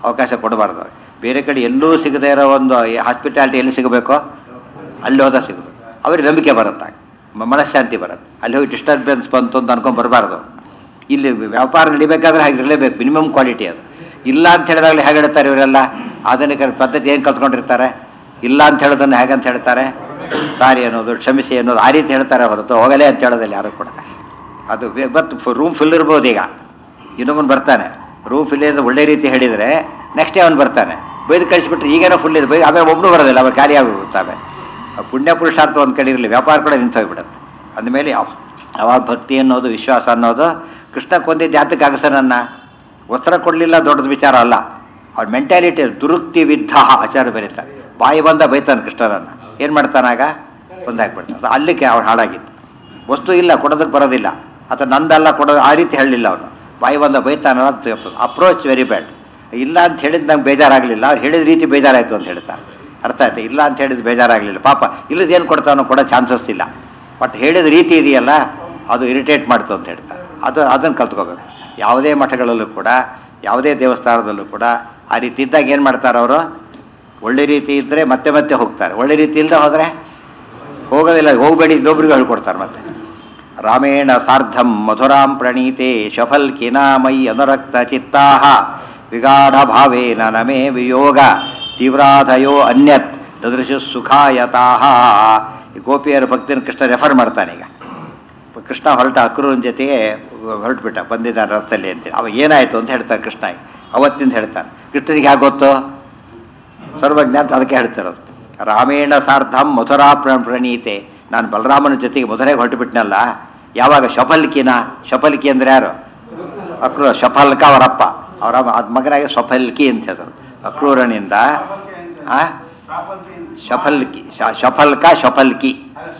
ಅವಕಾಶ ಕೊಡಬಾರ್ದು ಬೇರೆ ಕಡೆ ಎಲ್ಲೂ ಸಿಗದೇ ಇರೋ ಒಂದು ಹಾಸ್ಪಿಟಾಲಿಟಿ ಎಲ್ಲಿ ಸಿಗಬೇಕೋ ಅಲ್ಲಿ ಹೋದ ಸಿಗಬೇಕು ಅವ್ರಿಗೆ ನಂಬಿಕೆ ಬರುತ್ತೆ ಮ- ಮನಃಶಾಂತಿ ಬರುತ್ತೆ ಅಲ್ಲಿ ಹೋಗಿ ಡಿಸ್ಟರ್ಬೆನ್ಸ್ ಬಂತು ಅಂತ ಅನ್ಕೊಂಡ್ ಬರಬಾರ್ದು ಇಲ್ಲಿ ವ್ಯಾಪಾರ ನಡಿಬೇಕಾದ್ರೆ ಹಾಗೆ ಇರಲೇಬೇಕು ಮಿನಿಮಮ್ ಕ್ವಾಲಿಟಿ ಅದು ಇಲ್ಲ ಅಂತ ಹೇಳಿದಾಗಲೇ ಹೇಗೆ ಹೇಳ್ತಾರೆ ಇವರೆಲ್ಲ ಆಧುನಿಕ ಪದ್ಧತಿ ಏನು ಕಲ್ತ್ಕೊಂಡಿರ್ತಾರೆ ಇಲ್ಲ ಅಂತ ಹೇಳೋದನ್ನು ಹೇಗಂತ ಹೇಳ್ತಾರೆ ಸಾರಿ ಅನ್ನೋದು ಕ್ಷಮಿಸಿ ಅನ್ನೋದು ಆ ರೀತಿ ಹೇಳ್ತಾರೆ ಹೊರತು ಹೋಗಲೇ ಅಂತ ಹೇಳೋದಿಲ್ಲ ಯಾರು ಕೂಡ ಅದು ಇವತ್ತು ರೂಮ್ ಫುಲ್ ಇರ್ಬೋದು ಈಗ ಇನ್ನೊಬ್ಬನು ಬರ್ತಾನೆ ರೂಮ್ ಫಿಲ್ ಇದ್ರೆ ಒಳ್ಳೆ ರೀತಿ ಹೇಳಿದರೆ ನೆಕ್ಸ್ಟ್ ಡೇ ಅವನು ಬರ್ತಾನೆ ಬೈದು ಕಳಿಸ್ಬಿಟ್ರೆ ಈಗೇನೋ ಫುಲ್ ಇದೆ ಬೈ ಆಮೇಲೆ ಒಬ್ಬನು ಬರೋದಿಲ್ಲ ಅವಾಗ ಖಾಲಿ ಆಗೋಗುತ್ತೆ ಆಮೇಲೆ ಆ ಪುಣ್ಯ ಪುರುಷಾರ್ಥ ಒಂದು ಕಡೆ ಇರಲಿ ವ್ಯಾಪಾರ ಕೂಡ ನಿಂತು ಹೋಗ್ಬಿಡುತ್ತೆ ಅಂದಮೇಲೆ ಯಾವ ಅವಾಗ ಭಕ್ತಿ ಅನ್ನೋದು ವಿಶ್ವಾಸ ಅನ್ನೋದು ಕೃಷ್ಣ ಕೊಂದಿದ್ದು ಯಾತಕ್ಕೆ ಅಗಸನನ್ನ ವಸ್ತ್ರ ಕೊಡಲಿಲ್ಲ ದೊಡ್ಡದು ವಿಚಾರ ಅಲ್ಲ ಅವ್ರ ಮೆಂಟ್ಯಾಲಿಟಿ ದುರುಕ್ತಿ ವಿದ್ಧ ಆಚಾರ ಬರೀತಾರೆ ಬಾಯಿ ಬಂದ ಬೈತಾನೆ ಕೃಷ್ಣನನ್ನ ಏನು ಮಾಡ್ತಾನಾಗ ಒಂದಾಗ್ಬಿಡ್ತಾನೆ ಅಲ್ಲಿಗೆ ಅವ್ನು ಹಾಳಾಗಿತ್ತು ವಸ್ತು ಇಲ್ಲ ಕೊಡೋದಕ್ಕೆ ಬರೋದಿಲ್ಲ ಅಥವಾ ನಂದಲ್ಲ ಕೊಡೋದು ಆ ರೀತಿ ಹೇಳಲಿಲ್ಲ ಅವನು ಬಾಯಿ ಬಂದ ಬೈತಾನಲ್ಲ ಅಂತ ಅಪ್ರೋಚ್ ವೆರಿ ಬ್ಯಾಡ್ ಇಲ್ಲ ಅಂತ ಹೇಳಿದ್ ನಂಗೆ ಬೇಜಾರಾಗಲಿಲ್ಲ ಅವ್ರು ಹೇಳಿದ ರೀತಿ ಬೇಜಾರಾಯಿತು ಅಂತ ಹೇಳ್ತಾರೆ ಅರ್ಥ ಆಯ್ತು ಇಲ್ಲ ಅಂತ ಹೇಳಿದ್ ಬೇಜಾರಾಗಲಿಲ್ಲ ಪಾಪ ಇಲ್ಲದೇನು ಕೊಡ್ತಾನೋ ಕೊಡೋ ಚಾನ್ಸಸ್ ಇಲ್ಲ ಬಟ್ ಹೇಳಿದ ರೀತಿ ಇದೆಯಲ್ಲ ಅದು ಇರಿಟೇಟ್ ಮಾಡ್ತು ಅಂತ ಹೇಳ್ತಾರೆ ಅದು ಅದನ್ನು ಕಲ್ತ್ಕೋಬೇಕು ಯಾವುದೇ ಮಠಗಳಲ್ಲೂ ಕೂಡ ಯಾವುದೇ ದೇವಸ್ಥಾನದಲ್ಲೂ ಕೂಡ ಆ ರೀತಿ ಇದ್ದಾಗ ಏನು ಮಾಡ್ತಾರೆ ಅವರು ಒಳ್ಳೆ ರೀತಿ ಇದ್ದರೆ ಮತ್ತೆ ಮತ್ತೆ ಹೋಗ್ತಾರೆ ಒಳ್ಳೆ ರೀತಿ ಇಲ್ಲದೆ ಹೋದರೆ ಹೋಗೋದಿಲ್ಲ ಹೋಗಬೇಡಿ ಇನ್ನೊಬ್ರಿಗೂ ಹೇಳ್ಕೊಡ್ತಾರೆ ಮತ್ತೆ ರಾಮೇಣ ಸಾರ್ಧಂ ಮಧುರಾಂ ಪ್ರಣೀತೆ ಶಫಲ್ ಕಿನಾಮೈ ಅನುರಕ್ತ ಚಿತ್ತಾಹ ವಿಗಾಢ ಭಾವೇನ ನಮೇ ವಿಯೋಗ ತೀವ್ರಾಧಯೋ ಅನ್ಯತ್ ದದೃಶು ಸುಖಾಯತಾಹ ಈ ಗೋಪಿಯರ ಭಕ್ತಿನ ಕೃಷ್ಣ ರೆಫರ್ ಮಾಡ್ತಾನೆ ಈಗ ಕೃಷ್ಣ ಹೊರಟ ಅಕ್ರೂರನ ಜೊತೆಗೆ ಹೊರಟ್ಬಿಟ್ಟ ಬಂದಿದ್ದಾನೆ ರಥದಲ್ಲಿ ಅಂತೇಳಿ ಅವ ಏನಾಯ್ತು ಅಂತ ಹೇಳ್ತಾನೆ ಕೃಷ್ಣ ಅವತ್ತಿಂದ ಹೇಳ್ತಾನೆ ಕೃಷ್ಣನಿಗೆ ಹೇಗೆ ಗೊತ್ತು ಸರ್ವಜ್ಞ ಅಂತ ಅದಕ್ಕೆ ಹೇಳ್ತಿರೋದು ರಾಮೇಣ ಸಾರ್ಧಂ ಮಧುರಾ ಪ್ರ- ಪ್ರಣೀತೆ ನಾನು ಬಲರಾಮನ ಜೊತೆಗೆ ಮಧುರೆಗೆ ಹೊರಟುಬಿಟ್ನಲ್ಲ ಯಾವಾಗ ಶಫಲ್ಕಿನ ಶಫಲ್ಕಿ ಅಂದ್ರೆ ಯಾರು ಅಕ್ರೂರ ಶಫಲ್ಕ ಅವರಪ್ಪ ಅವರ ಅದ್ ಮಗನಾಗಿ ಸ್ವಫಲ್ಕಿ ಅಂತ ಹೆಸರು ಅಕ್ರೂರನಿಂದ ಆ ಶಫಲ್ಕಿ ಶ- ಶಫಲ್ಕ ಶಫಲ್ಕಿ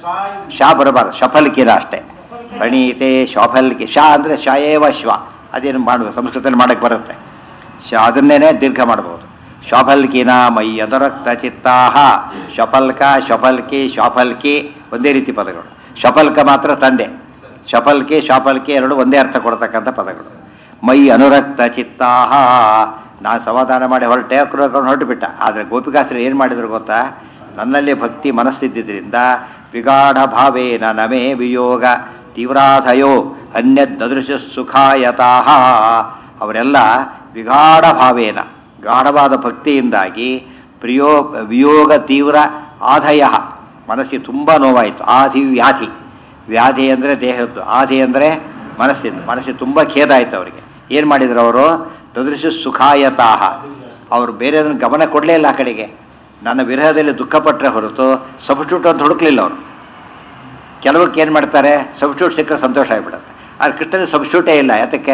ಶಾ ಬರಬಾರ್ದು ಶಫಲ್ಕಿನ ಅಷ್ಟೇ ಪ್ರಣೀತೆ ಶಫಲ್ಕಿ ಶಾ ಅಂದರೆ ಶಯೇವ ಶ್ವ ಅದೇನು ಮಾಡುವ ಸಂಸ್ಕೃತದಲ್ಲಿ ಮಾಡಕ್ಕೆ ಬರುತ್ತೆ ಶ ಅದನ್ನೇನೆ ದೀರ್ಘ ಮಾಡ್ಬೋದು ಶಫಲ್ಕಿನ ಮೈ ಅನುರಕ್ತ ಚಿತ್ತಾಹ ಶಫಲ್ಕ ಶಫಲ್ಕಿ ಶಾಫಲ್ಕಿ ಒಂದೇ ರೀತಿ ಪದಗಳು ಶಫಲ್ಕ ಮಾತ್ರ ತಂದೆ ಶಫಲ್ಕಿ ಶಾಫಲ್ಕಿ ಎರಡು ಒಂದೇ ಅರ್ಥ ಕೊಡ್ತಕ್ಕಂಥ ಪದಗಳು ಮೈ ಅನುರಕ್ತ ಚಿತ್ತಾಹ ನಾನು ಸಮಾಧಾನ ಮಾಡಿ ಹೊರಟೆ ಅಕ್ರೂರಕೊಂಡು ಹೊರಟು ಬಿಟ್ಟ ಆದರೆ ಗೋಪಿಕಾಸ್ತ್ರಿ ಏನು ಮಾಡಿದ್ರು ಗೊತ್ತಾ ನನ್ನಲ್ಲಿ ಭಕ್ತಿ ಮನಸ್ಸಿದ್ದರಿಂದ ವಿಗಾಢ ಭಾವೇನ ನಮೇ ವಿಯೋಗ ತೀವ್ರಾಧಯೋ ಅನ್ಯದೃಶ ಸುಖಾಯತಾಹ ಅವರೆಲ್ಲ ವಿಗಾಢ ಭಾವೇನ ಗಾಢವಾದ ಭಕ್ತಿಯಿಂದಾಗಿ ಪ್ರಿಯೋ ವಿಯೋಗ ತೀವ್ರ ಆಧಯ ಮನಸ್ಸಿಗೆ ತುಂಬ ನೋವಾಯಿತು ಆಧಿ ವ್ಯಾಧಿ ವ್ಯಾಧಿ ಅಂದರೆ ದೇಹದ್ದು ಆಧಿ ಅಂದರೆ ಮನಸ್ಸಿಂದು ಮನಸ್ಸಿಗೆ ತುಂಬ ಖೇದ ಆಯ್ತು ಅವರಿಗೆ ಏನು ಮಾಡಿದ್ರು ಅವರು ದದೃಶ ಸುಖಾಯತಾಹ ಅವರು ಬೇರೆದನ್ನು ಗಮನ ಕೊಡಲೇ ಇಲ್ಲ ಆ ಕಡೆಗೆ ನನ್ನ ವಿರಹದಲ್ಲಿ ದುಃಖಪಟ್ಟರೆ ಹೊರತು ಸಬ್ಸ್ಟ್ಯೂಟ್ ಅಂತ ಹುಡುಕ್ಲಿಲ್ಲ ಅವರು ಕೆಲವಕ್ಕೆ ಏನು ಮಾಡ್ತಾರೆ ಸಬ್ಸ್ಟ್ಯೂಟ್ ಸಿಕ್ಕರೆ ಸಂತೋಷ ಆಗಿಬಿಡುತ್ತೆ ಆದರೆ ಕೃಷ್ಣನ ಸಬ್ಸ್ಟ್ಯೂಟೇ ಇಲ್ಲ ಯಾತಕ್ಕೆ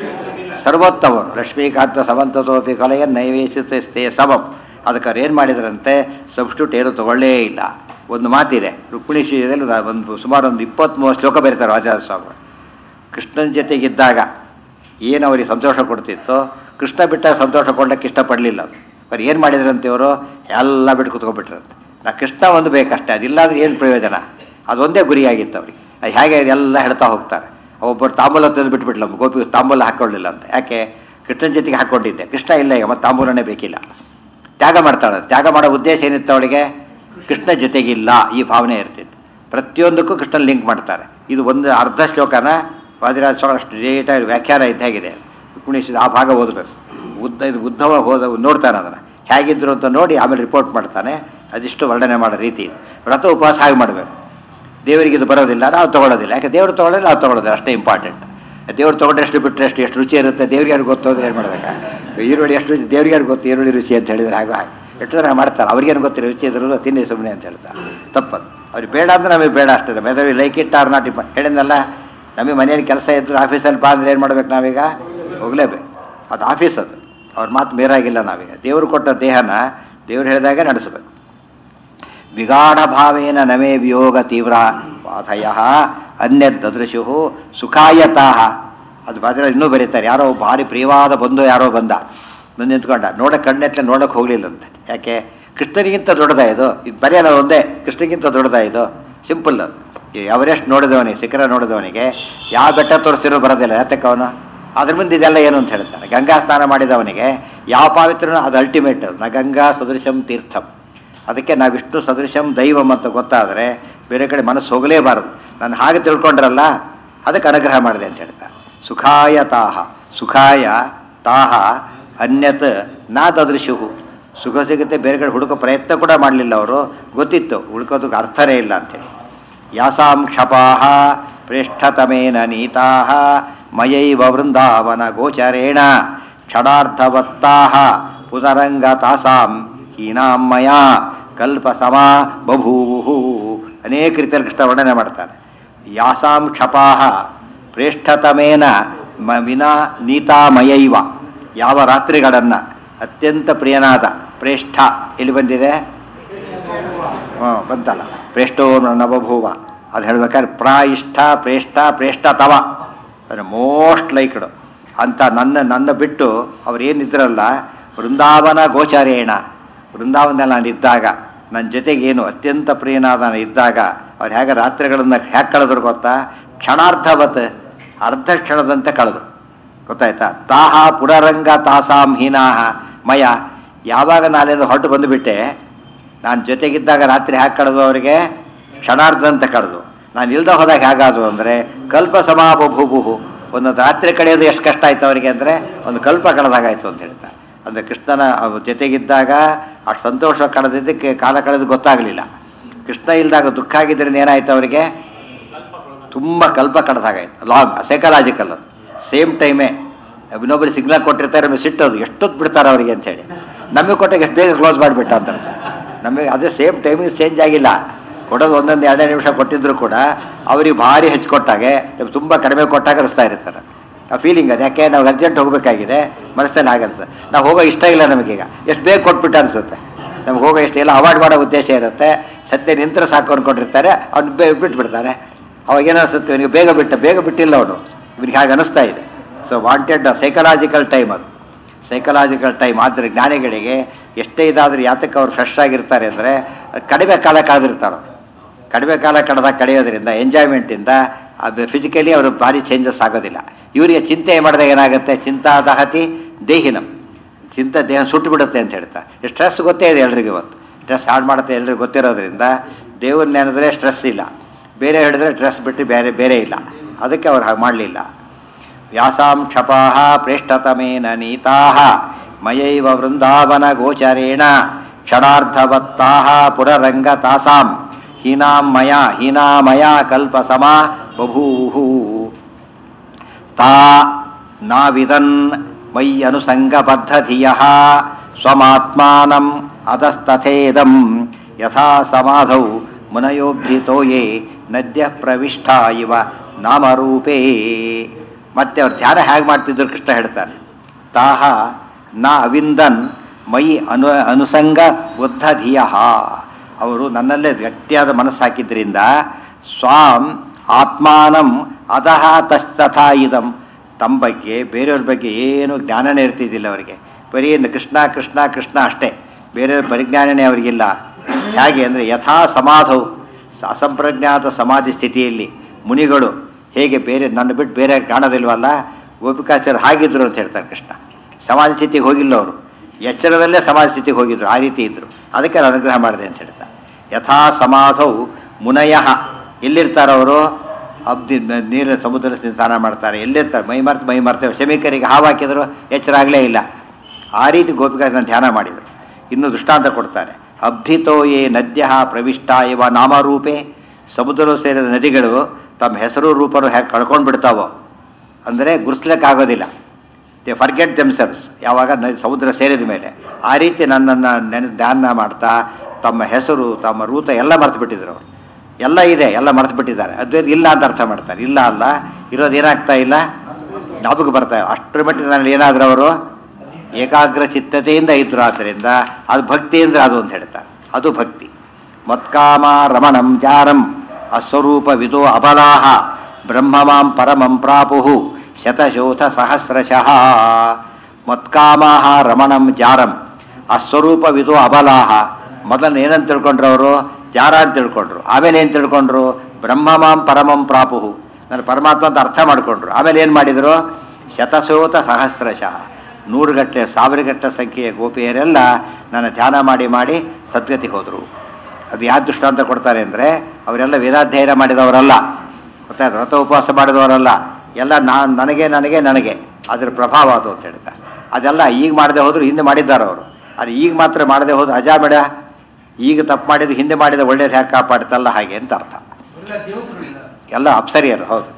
ಸರ್ವೋತ್ತಮರು ಲಕ್ಷ್ಮೀಕಾಂತ ಸಮಂತತೋಪಿ ಕಲೆಯ ನೈವೇಶಿಸ್ತೇ ಸಮಂ ಅದಕ್ಕೆ ಅವ್ರು ಏನು ಮಾಡಿದ್ರಂತೆ ಸಬ್ಸ್ಟ್ಯೂಟ್ ಏನು ತಗೊಳ್ಳೇ ಇಲ್ಲ ಒಂದು ಮಾತಿದೆ ರುಕ್ಮಿಣಿ ಶ್ರೀದಲ್ಲಿ ಒಂದು ಸುಮಾರು ಒಂದು ಇಪ್ಪತ್ತ್ಮೂರು ಶ್ಲೋಕ ಬರೀತಾರೆ ರಾಜಾದ ಸ್ವಾಮಿ ಕೃಷ್ಣನ ಜೊತೆಗಿದ್ದಾಗ ಏನು ಅವರಿಗೆ ಸಂತೋಷ ಕೊಡ್ತಿತ್ತೋ ಕೃಷ್ಣ ಬಿಟ್ಟಾಗ ಸಂತೋಷ ಕೊಡ್ಲಿಕ್ಕೆ ಇಷ್ಟಪಡಲಿಲ್ಲ ಅವ್ರು ಏನು ಮಾಡಿದ್ರಂತೆ ಇವರು ಎಲ್ಲ ಬಿಟ್ಟು ಕುತ್ಕೊಂಡ್ಬಿಟ್ರಂತೆ ನಾ ಕೃಷ್ಣ ಒಂದು ಬೇಕಷ್ಟೇ ಅದಿಲ್ಲಾಂದ್ರೆ ಏನು ಪ್ರಯೋಜನ ಅದೊಂದೇ ಗುರಿಯಾಗಿತ್ತು ಅವ್ರಿಗೆ ಅದು ಹೇಗೆ ಎಲ್ಲ ಹೇಳ್ತಾ ಹೋಗ್ತಾರೆ ಒಬ್ಬರು ತಾಂಬೂಲ ತಂದು ಬಿಟ್ಬಿಟ್ಲ ಗೋಪಿ ತಾಂಬೂಲ ಹಾಕ್ಕೊಳ್ಳಿಲ್ಲ ಅಂತ ಯಾಕೆ ಕೃಷ್ಣನ ಜೊತೆಗೆ ಹಾಕ್ಕೊಂಡಿದ್ದೆ ಕೃಷ್ಣ ಇಲ್ಲ ಈಗ ಮತ್ತೆ ತಾಂಬೂಲನೇ ಬೇಕಿಲ್ಲ ತ್ಯಾಗ ಮಾಡ್ತಾಳೆ ತ್ಯಾಗ ಮಾಡೋ ಉದ್ದೇಶ ಏನಿತ್ತು ಅವಳಿಗೆ ಕೃಷ್ಣ ಜೊತೆಗಿಲ್ಲ ಈ ಭಾವನೆ ಇರ್ತಿತ್ತು ಪ್ರತಿಯೊಂದಕ್ಕೂ ಕೃಷ್ಣನ್ ಲಿಂಕ್ ಮಾಡ್ತಾರೆ ಇದು ಒಂದು ಅರ್ಧ ಶ್ಲೋಕನ ವಾದಿರಾಜ ಸ್ವಾಮಿ ಅಷ್ಟು ಡೇಟಾಗಿ ವ್ಯಾಖ್ಯಾನ ಇದ್ದಾಗಿದೆ ಕುಣಿಸಿದ ಆ ಭಾಗ ಓದಬೇಕು ಉದ್ದ ಇದು ಉದ್ದವ ಹೋದ ನೋಡ್ತಾನೆ ಅದನ್ನು ಹೇಗಿದ್ರು ಅಂತ ನೋಡಿ ಆಮೇಲೆ ರಿಪೋರ್ಟ್ ಮಾಡ್ತಾನೆ ಅದಿಷ್ಟು ವರ್ಣನೆ ಮಾಡೋ ರೀತಿ ಇದು. ವ್ರತ ಉಪವಾಸ ಹಾಗೆ ಮಾಡಬೇಕು ದೇವರಿಗೆ ಇದು ಬರೋದಿಲ್ಲ ನಾವು ತಗೊಳ್ಳೋದಿಲ್ಲ ಯಾಕೆ ದೇವರು ತಗೊಳ್ಳೋದಿಲ್ಲ ನಾವು ತಗೊಳ್ಳೋದಿಲ್ಲ ಅಷ್ಟೇ ಇಂಪಾರ್ಟೆಂಟ್ ದೇವ್ರು ತಗೊಂಡ್ರೆ ಎಷ್ಟು ಬಿಟ್ಟರೆ ಎಷ್ಟು ಎಷ್ಟು ರುಚಿ ಇರುತ್ತೆ ದೇವ್ರಿಗೆ ಯಾರು ಗೊತ್ತು ಅಂದ್ರೆ ಏನು ಮಾಡ್ಬೇಕಾ ಈರುಳ್ಳಿ ಎಷ್ಟು ರುಚಿ ದೇವ್ರಿಗೆ ಯಾರು ಗೊತ್ತು ಈರುಳ್ಳಿ ರುಚಿ ಅಂತ ಹೇಳಿದ್ರೆ ಹಾಗೆ ಹಾಗೆ ಎಷ್ಟು ಜನ ಮಾಡ್ತಾರೆ ಅವ್ರಿಗೇನು ಗೊತ್ತಿಲ್ಲ ರುಚಿ ಇದ್ರೂ ತಿನ್ನಿ ಸುಮ್ಮನೆ ಅಂತ ಹೇಳ್ತಾರೆ ತಪ್ಪದು ಅವ್ರಿಗೆ ಬೇಡ ಅಂದ್ರೆ ನಮಗೆ ಬೇಡ ಅಷ್ಟೇ whether like it or not ಇಪ್ಪ ಹೇಳಿದ್ನಲ್ಲ ನಮಗೆ ಮನೆಯಲ್ಲಿ ಕೆಲಸ ಇದ್ರು ಆಫೀಸಲ್ಲಿ ಬಾ ಅಂದ್ರೆ ಏನು ಮಾಡ್ಬೇಕು ನಾವೀಗ ಹೋಗಲೇಬೇಕು ಅದು ಆಫೀಸ್ ಅದು ಅವ್ರ ಮಾತು ಮೇರಾಗಿಲ್ಲ ನಾವೀಗ ದೇವರು ಕೊಟ್ಟ ದೇಹನ ದೇವ್ರು ಹೇಳಿದಾಗ ನಡೆಸಬೇಕು ವಿಗಾಢ ಭಾವೇನ ನಮೇ ವಿಯೋಗ ತೀವ್ರ ಬಾಧಯ ಅನ್ಯದೃಶು ಸುಖಾಯತಾಹ ಅದು ಬಾದ್ರ ಇನ್ನೂ ಬರೀತಾರೆ ಯಾರೋ ಭಾರಿ ಪ್ರಿಯವಾದ ಬಂಧು ಯಾರೋ ಬಂದ ಬಂದು ನಿಂತ್ಕೊಂಡ ನೋಡ ಕಣ್ಣೆತ್ತಲೆ ನೋಡಕ್ಕೆ ಹೋಗ್ಲಿಲ್ಲಂತೆ ಯಾಕೆ ಕೃಷ್ಣನಿಗಿಂತ ದೊಡ್ಡದ ಇದು ಇದು ಬರೆಯಲ್ಲ ಒಂದೇ ಕೃಷ್ಣಗಿಂತ ದೊಡ್ಡದ ಇದು ಸಿಂಪಲ್ ಅದು ಈ ಅವರೆಸ್ಟ್ ನೋಡಿದವನಿಗೆ ಶಿಖರ ನೋಡಿದವನಿಗೆ ಯಾವ ಬೆಟ್ಟ ತೋರಿಸ್ತಿರೋ ಬರೋದಿಲ್ಲ ಯಾತಕ್ಕೆ ಅವನು ಅದ್ರ ಮುಂದೆ ಇದೆಲ್ಲ ಏನು ಅಂತ ಹೇಳ್ತಾನೆ ಗಂಗಾ ಸ್ನಾನ ಮಾಡಿದವನಿಗೆ ಯಾವ ಪಾವಿತ್ರನೂ ಅದು ಅಲ್ಟಿಮೇಟ್ ನ ಗಂಗಾ ಸದೃಶಂ ತೀರ್ಥಂ ಅದಕ್ಕೆ ನಾವು ವಿಷ್ಣು ಸದೃಶಂ ದೈವಂ ಅಂತ ಗೊತ್ತಾದರೆ ಬೇರೆ ಕಡೆ ಮನಸ್ಸು ಹೋಗಲೇಬಾರದು ನಾನು ಹಾಗೆ ತಿಳ್ಕೊಂಡ್ರಲ್ಲ ಅದಕ್ಕೆ ಅನುಗ್ರಹ ಮಾಡಿದೆ ಅಂತ ಹೇಳ್ತಾ ಸುಖಾಯ ತಾಹ ಸುಖಾಯ ತಾಹ ಅನ್ಯತ್ ನಾ ದದೃಶು ಸುಖ ಸಿಗುತ್ತೆ ಬೇರೆ ಕಡೆ ಹುಡುಕೋ ಪ್ರಯತ್ನ ಕೂಡ ಮಾಡಲಿಲ್ಲ ಅವರು ಗೊತ್ತಿತ್ತು ಹುಡುಕೋದಕ್ಕೆ ಅರ್ಥನೇ ಇಲ್ಲ ಅಂತೇಳಿ ಯಾಸಾಂ ಕ್ಷಪಾಹ ಪ್ರೇಷ್ಠತಮೇನ ನೀತಾಹ ಮಯೈವ ವೃಂದಾವನ ಗೋಚರೇಣ ಕ್ಷಣಾರ್ಧವತ್ತಾಹ ಪುನರಂಗ ತಾಸಾಂ ಹೀನಾಂ ಮಯಾ ಕಲ್ಪ ಸಮ ಬಭೂವು ಅನೇಕ ರೀತಿಯಲ್ಲಿ ಕೃಷ್ಣ ವರ್ಣನೆ ಮಾಡ್ತಾನೆ ಯಾಸಾಂ ಕ್ಷಪಾಹ ಪ್ರೇಷ್ಠತಮೇನ ಮ ವಿನಾ ನೀತಾಮಯೈವ ಯಾವ ರಾತ್ರಿಗಳನ್ನು ಅತ್ಯಂತ ಪ್ರಿಯನಾದ ಪ್ರೇಷ್ಠ ಎಲ್ಲಿ ಬಂದಿದೆ ಹ್ಞೂ ಬಂತಲ್ಲ ಪ್ರೇಷ್ಠೋ ನವಭೂವ ಅದು ಹೇಳ್ಬೇಕಾದ್ರೆ ಪ್ರಾಯಿಷ್ಠ ಪ್ರೇಷ್ಠ ಪ್ರೇಷ್ಠ ತವ ಅಂದರೆ ಮೋಸ್ಟ್ ಲೈಕ್ಡ್ ಅಂತ ನನ್ನ ನನ್ನ ಬಿಟ್ಟು ಅವ್ರು ಏನಿದ್ರಲ್ಲ ವೃಂದಾವನ ಗೋಚಾರೇಣ ವೃಂದಾವನದಲ್ಲಿ ನಾನು ಇದ್ದಾಗ ನನ್ನ ಜೊತೆಗೆ ಏನು ಅತ್ಯಂತ ಪ್ರಿಯನಾದ ನಾನು ಇದ್ದಾಗ ಅವ್ರು ಹೇಗೆ ರಾತ್ರಿಗಳನ್ನು ಹ್ಯಾಕೆ ಕಳೆದ್ರು ಗೊತ್ತಾ ಕ್ಷಣಾರ್ಧವತ್ ಅರ್ಧ ಕ್ಷಣದಂತೆ ಕಳೆದ್ರು ಗೊತ್ತಾಯ್ತಾ ತಾಹ ಪುರರಂಗ ತಾಸಾಂ ಹೀನಾಹ ಮಯ ಯಾವಾಗ ನಾಳೆಂದು ಹೊರಟು ಬಂದುಬಿಟ್ಟೆ ನಾನು ಜೊತೆಗಿದ್ದಾಗ ರಾತ್ರಿ ಹ್ಯಾಕೆ ಕಳೆದು ಅವರಿಗೆ ಕ್ಷಣಾರ್ಧ ಅಂತ ಕಳೆದು ನಾನು ಇಲ್ದ ಹೋದಾಗ ಹೇಗಾದ್ರು ಅಂದರೆ ಕಲ್ಪ ಸಮಾಬಭೂಭು ಒಂದು ರಾತ್ರಿ ಕಳೆಯೋದು ಎಷ್ಟು ಕಷ್ಟ ಆಯ್ತು ಅವರಿಗೆ ಅಂದರೆ ಒಂದು ಕಲ್ಪ ಕಳೆದಾಗಾಯ್ತು ಅಂತ ಹೇಳ್ತಾ ಅಂದರೆ ಕೃಷ್ಣನ ಅವ್ರ ಜೊತೆಗಿದ್ದಾಗ ಅಷ್ಟು ಸಂತೋಷ ಕಳೆದಿದ್ದಕ್ಕೆ ಕಾಲ ಕಳೆದು ಗೊತ್ತಾಗಲಿಲ್ಲ ಕೃಷ್ಣ ಇಲ್ದಾಗ ದುಃಖ ಆಗಿದ್ದರಿಂದ ಏನಾಯ್ತು ಅವರಿಗೆ ತುಂಬ ಕಲ್ಪ ಕಳೆದಾಗಾಯ್ತು ಲಾಂಗ್ ಸೈಕಲಾಜಿಕಲ್ ಅದು ಸೇಮ್ ಟೈಮೇ ಇನ್ನೊಬ್ಬರು ಸಿಗ್ನಲ್ ಕೊಟ್ಟಿರ್ತಾರೆ ನಮಗೆ ಸಿಟ್ಟೋದು ಎಷ್ಟೊತ್ತು ಬಿಡ್ತಾರೆ ಅವರಿಗೆ ಅಂತೇಳಿ ನಮಗೆ ಕೊಟ್ಟಾಗ ಎಷ್ಟು ಬೇಗ ಕ್ಲೋಸ್ ಮಾಡಿಬಿಟ್ಟ ಅಂತಾರೆ ಸರ್ ನಮಗೆ ಅದೇ ಸೇಮ್ ಟೈಮಿಂಗ್ ಚೇಂಜ್ ಆಗಿಲ್ಲ ಕೊಡೋದು ಒಂದೊಂದು ಎರಡೇ ನಿಮಿಷ ಕೊಟ್ಟಿದ್ರು ಕೂಡ ಅವ್ರಿಗೆ ಭಾರಿ ಹೆಚ್ಚು ಕೊಟ್ಟಾಗೆ ತುಂಬ ಕಡಿಮೆ ಕೊಟ್ಟಾಗ ಅನಿಸ್ತಾ ಇರ್ತಾರೆ ಆ ಫೀಲಿಂಗ್ ಅದು ಯಾಕೆ ನಾವು ಅರ್ಜೆಂಟ್ ಹೋಗಬೇಕಾಗಿದೆ ಮನಸ್ಸಲ್ಲಿ ಹಾಗೆ ಅನ್ಸುತ್ತೆ ನಾವು ಹೋಗೋ ಇಷ್ಟ ಇಲ್ಲ ನಮಗೀಗ ಎಷ್ಟು ಬೇಗ ಕೊಟ್ಬಿಟ್ಟು ಅನಿಸುತ್ತೆ ನಮ್ಗೆ ಹೋಗೋ ಇಷ್ಟ ಇಲ್ಲ ಅವಾಯ್ಡ್ ಮಾಡೋ ಉದ್ದೇಶ ಇರುತ್ತೆ ಸತ್ಯ ನಿಂತರ ಸಾಕು ಅಂದ್ಕೊಂಡಿರ್ತಾರೆ ಅವ್ನು ಬೇ ಬಿಟ್ಬಿಡ್ತಾರೆ ಅವಾಗ ಏನು ಅನಿಸುತ್ತೆ ಇವನಿಗೆ ಬೇಗ ಬಿಟ್ಟ ಬೇಗ ಬಿಟ್ಟಿಲ್ಲ ಅವನು ಇವನಿಗೆ ಹಾಗೆ ಅನಿಸ್ತಾ ಇದೆ ಸೊ ವಾಂಟೆಡ್ ಸೈಕಲಾಜಿಕಲ್ ಟೈಮ್ ಅದು ಸೈಕಲಾಜಿಕಲ್ ಟೈಮ್ ಆದರೆ ಜ್ಞಾನಿಗಳಿಗೆ ಎಷ್ಟೇ ಇದಾದರೂ ಯಾತಕ್ಕೆ ಅವ್ರು ಫ್ರೆಶ್ ಆಗಿರ್ತಾರೆ ಅಂದರೆ ಕಡಿಮೆ ಕಾಲ ಕಳೆದಿರ್ತಾರೆ ಕಡಿಮೆ ಕಾಲ ಕಳೆದಾಗ ಕಳೆಯೋದ್ರಿಂದ ಎಂಜಾಯ್ಮೆಂಟಿಂದ ಫಿಸಿಕಲಿ ಅವರು ಭಾರಿ ಚೇಂಜಸ್ ಆಗೋದಿಲ್ಲ ಇವರಿಗೆ ಚಿಂತೆ ಮಾಡಿದಾಗ ಏನಾಗುತ್ತೆ ಚಿಂತಾ ದಹತಿ ದೇಹಿನಂ ಚಿಂತೆ ದೇಹ ಸುಟ್ಟು ಬಿಡುತ್ತೆ ಅಂತ ಹೇಳ್ತಾ ಸ್ಟ್ರೆಸ್ ಗೊತ್ತೇ ಇದೆ ಎಲ್ರಿಗೂ ಇವತ್ತು ಸ್ಟ್ರೆಸ್ ಹಾಳು ಮಾಡುತ್ತೆ ಎಲ್ರಿಗೂ ಗೊತ್ತಿರೋದ್ರಿಂದ ದೇವ್ರನ್ನ ನೆನೆದ್ರೆ ಸ್ಟ್ರೆಸ್ ಇಲ್ಲ ಬೇರೆ ಹಿಡಿದ್ರೆ ಸ್ಟ್ರೆಸ್ ಬಿಟ್ಟು ಬೇರೆ ಬೇರೆ ಇಲ್ಲ ಅದಕ್ಕೆ ಅವ್ರು ಹಾಗೆ ಮಾಡಲಿಲ್ಲ ವ್ಯಾಸಾಂ ಕ್ಷಪಾಹ ಪ್ರೇಷ್ಠತಮೇನ ನೀತಾಹ ಮಯೈವ ವೃಂದಾವನ ಗೋಚರೇಣ ಕ್ಷಣಾರ್ಧವತ್ತಾಹ ಪುರರಂಗ ತಾಸಾಂ ಹೀನಾಂ ಮಯ ಹೀನಾಮಯ ಕಲ್ಪ ಸಮ ಬಭೂವು ತಾ ನಾವಿದನ್ ಮೈ ಅನುಸಂಗಬದ್ಧಧಿಯ ಸ್ವಮಾತ್ಮಾನಂ ಅಧಸ್ತಥೇದಂ ಯಥಾ ಸಮಾಧೌ ಮುನಯೋಬ್ಧಿತೋಯೇ ನದ್ಯ ಪ್ರವಿಷ್ಟ ಇವ ನಾಮರೂಪೇ ಮತ್ತೆ ಅವ್ರು ಧ್ಯಾನ ಹೇಗೆ ಮಾಡ್ತಿದ್ರು ಕೃಷ್ಣ ಹೇಳ್ತಾನೆ ತಾಹ ನ ಅವಿಂದನ್ ಮೈ ಅನು ಅನುಸಂಗ ಬುದ್ಧ ಧಿಯ ಅವರು ನನ್ನಲ್ಲೇ ಗಟ್ಟಿಯಾದ ಮನಸ್ಸು ಹಾಕಿದ್ರಿಂದ ಸ್ವಾಂ ಆತ್ಮಾನಂ ಅಧಃ ತಸ್ತಥಾ ಇದಂ ತಮ್ಮ ಬಗ್ಗೆ ಬೇರೆಯವ್ರ ಬಗ್ಗೆ ಏನು ಜ್ಞಾನನೇ ಇರ್ತಿದ್ದಿಲ್ಲ ಅವರಿಗೆ ಬರೀ ಒಂದು ಕೃಷ್ಣ ಕೃಷ್ಣ ಕೃಷ್ಣ ಅಷ್ಟೇ ಬೇರೆಯವ್ರ ಪರಿಜ್ಞಾನನೇ ಅವರಿಗಿಲ್ಲ ಹೇಗೆ ಅಂದರೆ ಯಥಾ ಸಮಾಧವು ಅಸಂಪ್ರಜ್ಞಾತ ಸಮಾಧಿ ಸ್ಥಿತಿಯಲ್ಲಿ ಮುನಿಗಳು ಹೇಗೆ ಬೇರೆ ನನ್ನ ಬಿಟ್ಟು ಬೇರೆ ಕಾಣೋದಿಲ್ವಲ್ಲ ಗೋಪಿಕಾಚಾರ್ಯ ಹಾಗಿದ್ರು ಅಂತ ಹೇಳ್ತಾರೆ ಕೃಷ್ಣ ಸಮಾಜ ಸ್ಥಿತಿಗೆ ಹೋಗಿಲ್ಲ ಅವರು ಎಚ್ಚರದಲ್ಲೇ ಸಮಾಜ ಸ್ಥಿತಿಗೆ ಹೋಗಿದ್ರು ಆ ರೀತಿ ಇದ್ರು ಅದಕ್ಕೆ ನಾನು ಅನುಗ್ರಹ ಮಾಡಿದೆ ಅಂತ ಹೇಳ್ತಾರೆ ಯಥಾ ಸಮಾಧೌ ಮುನಯ ಎಲ್ಲಿರ್ತಾರವರು ಅಬ್ದಿ ನೀರಿನ ಸಮುದ್ರ ಸ್ನಾನ ಮಾಡ್ತಾರೆ ಎಲ್ಲಿರ್ತಾರೆ ಮೈ ಮರ್ತು ಮೈ ಮರ್ತೇವೆ ಶಮಿಕರಿಗೆ ಹಾವು ಹಾಕಿದ್ರು ಎಚ್ಚರ ಆಗಲೇ ಇಲ್ಲ ಆ ರೀತಿ ಗೋಪಿಕಾಚಾರ್ಯ ಧ್ಯಾನ ಮಾಡಿದರು ಇನ್ನು ದೃಷ್ಟಾಂತ ಕೊಡ್ತಾರೆ ಅಬ್ಧಿತೋ ಯೇ ನದ್ಯ ಪ್ರವಿಷ್ಟ ಇವ ನಾಮರೂಪೇ ಸಮುದ್ರ ಸೇರಿದ ನದಿಗಳು ತಮ್ಮ ಹೆಸರು ರೂಪರು ಹೇಗೆ ಕಳ್ಕೊಂಡು ಬಿಡ್ತಾವೋ ಅಂದರೆ ಗುರುತಿಸಲಿಕ್ಕಾಗೋದಿಲ್ಲ ದೇ ಫರ್ಗೆಟ್ ದೆಮ್ಸೆಲ್ಸ್ ಯಾವಾಗ ನದಿ ಸಮುದ್ರ ಸೇರಿದ ಮೇಲೆ ಆ ರೀತಿ ನನ್ನನ್ನು ನೆನೆ ಧ್ಯಾನ ಮಾಡ್ತಾ ತಮ್ಮ ಹೆಸರು ತಮ್ಮ ರೂತ ಎಲ್ಲ ಮರೆತು ಬಿಟ್ಟಿದ್ರು ಅವರು ಎಲ್ಲ ಇದೆ ಎಲ್ಲ ಮರೆತು ಬಿಟ್ಟಿದ್ದಾರೆ ಅದ್ವೈತ ಇಲ್ಲ ಅಂತ ಅರ್ಥ ಮಾಡ್ತಾರೆ ಇಲ್ಲ ಅಲ್ಲ ಇರೋದು ಏನಾಗ್ತಾ ಇಲ್ಲ ಜ್ಞಾಪಕ ಬರ್ತಾ ಅಷ್ಟರ ಮಟ್ಟಿಗೆ ನಾನು ಏನಾದರೂ ಅವರು ಏಕಾಗ್ರ ಚಿತ್ತತೆಯಿಂದ ಇದ್ರು ಆದ್ದರಿಂದ ಅದು ಭಕ್ತಿ ಅಂದರೆ ಅದು ಅಂತ ಹೇಳ್ತಾರೆ ಅದು ಭಕ್ತಿ ಮತ್ಕಾಮ ರಮಣಂ ಜಾರಂ ಅಸ್ವರೂಪ ವಿದೋ ಅಬಲಾಹ ಬ್ರಹ್ಮಮಾಂ ಪರಮಂ ಪ್ರಾಪುಹು ಶತಶೋಥ ಸಹಸ್ರಶಃ ಮತ್ಕಾಮಾಹ ರಮಣಂ ಜಾರಂ ಅಸ್ವರೂಪ ವಿದೋ ಅಬಲಾಹ ಮೊದಲು ಏನಂತ ತಿಳ್ಕೊಂಡ್ರು ಅವರು ಜಾರ ಅಂತ ತಿಳ್ಕೊಂಡ್ರು ಆಮೇಲೆ ಏನು ತಿಳ್ಕೊಂಡ್ರು ಬ್ರಹ್ಮಮಾಂ ಪರಮಂ ಪ್ರಾಪುಹು ನಾನು ಪರಮಾತ್ಮ ಅಂತ ಅರ್ಥ ಮಾಡ್ಕೊಂಡ್ರು ಆಮೇಲೆ ಏನು ಮಾಡಿದರು ಶತಶೋಥ ಸಹಸ್ರಶಃ ನೂರುಗಟ್ಟಲೆ ಸಾವಿರಗಟ್ಟಲೆ ಸಂಖ್ಯೆಯ ಗೋಪಿಯರೆಲ್ಲ ನನ್ನ ಧ್ಯಾನ ಮಾಡಿ ಮಾಡಿ ಸದ್ಗತಿ ಹೋದರು ಅದು ಯಾವ ದೃಷ್ಟಾಂತ ಕೊಡ್ತಾರೆ ಅಂದರೆ ಅವರೆಲ್ಲ ವೇದಾಧ್ಯಯನ ಮಾಡಿದವರಲ್ಲ ಗೊತ್ತಾಯ್ತು ವ್ರತ ಉಪವಾಸ ಮಾಡಿದವರಲ್ಲ ಎಲ್ಲ ನಾನು ನನಗೆ ನನಗೆ ನನಗೆ ಅದ್ರ ಪ್ರಭಾವ ಅದು ಅಂತ ಹೇಳ್ತಾರೆ ಅದೆಲ್ಲ ಈಗ ಮಾಡದೆ ಹೋದ್ರು ಹಿಂದೆ ಮಾಡಿದ್ದಾರೆ ಅವರು ಅದು ಈಗ ಮಾತ್ರ ಮಾಡದೆ ಹೋದ್ರು ಅಜಾಮೇಡ ಈಗ ತಪ್ಪು ಮಾಡಿದ್ದು ಹಿಂದೆ ಮಾಡಿದ ಒಳ್ಳೇದು ಹ್ಯಾಕೆ ಕಾಪಾಡುತ್ತಲ್ಲ ಹಾಗೆ ಅಂತ ಅರ್ಥ
ಎಲ್ಲ ದೇವತೆಗಳಿಲ್ಲ
ಎಲ್ಲ ಅಪ್ಸರಿಯರು ಹೌದು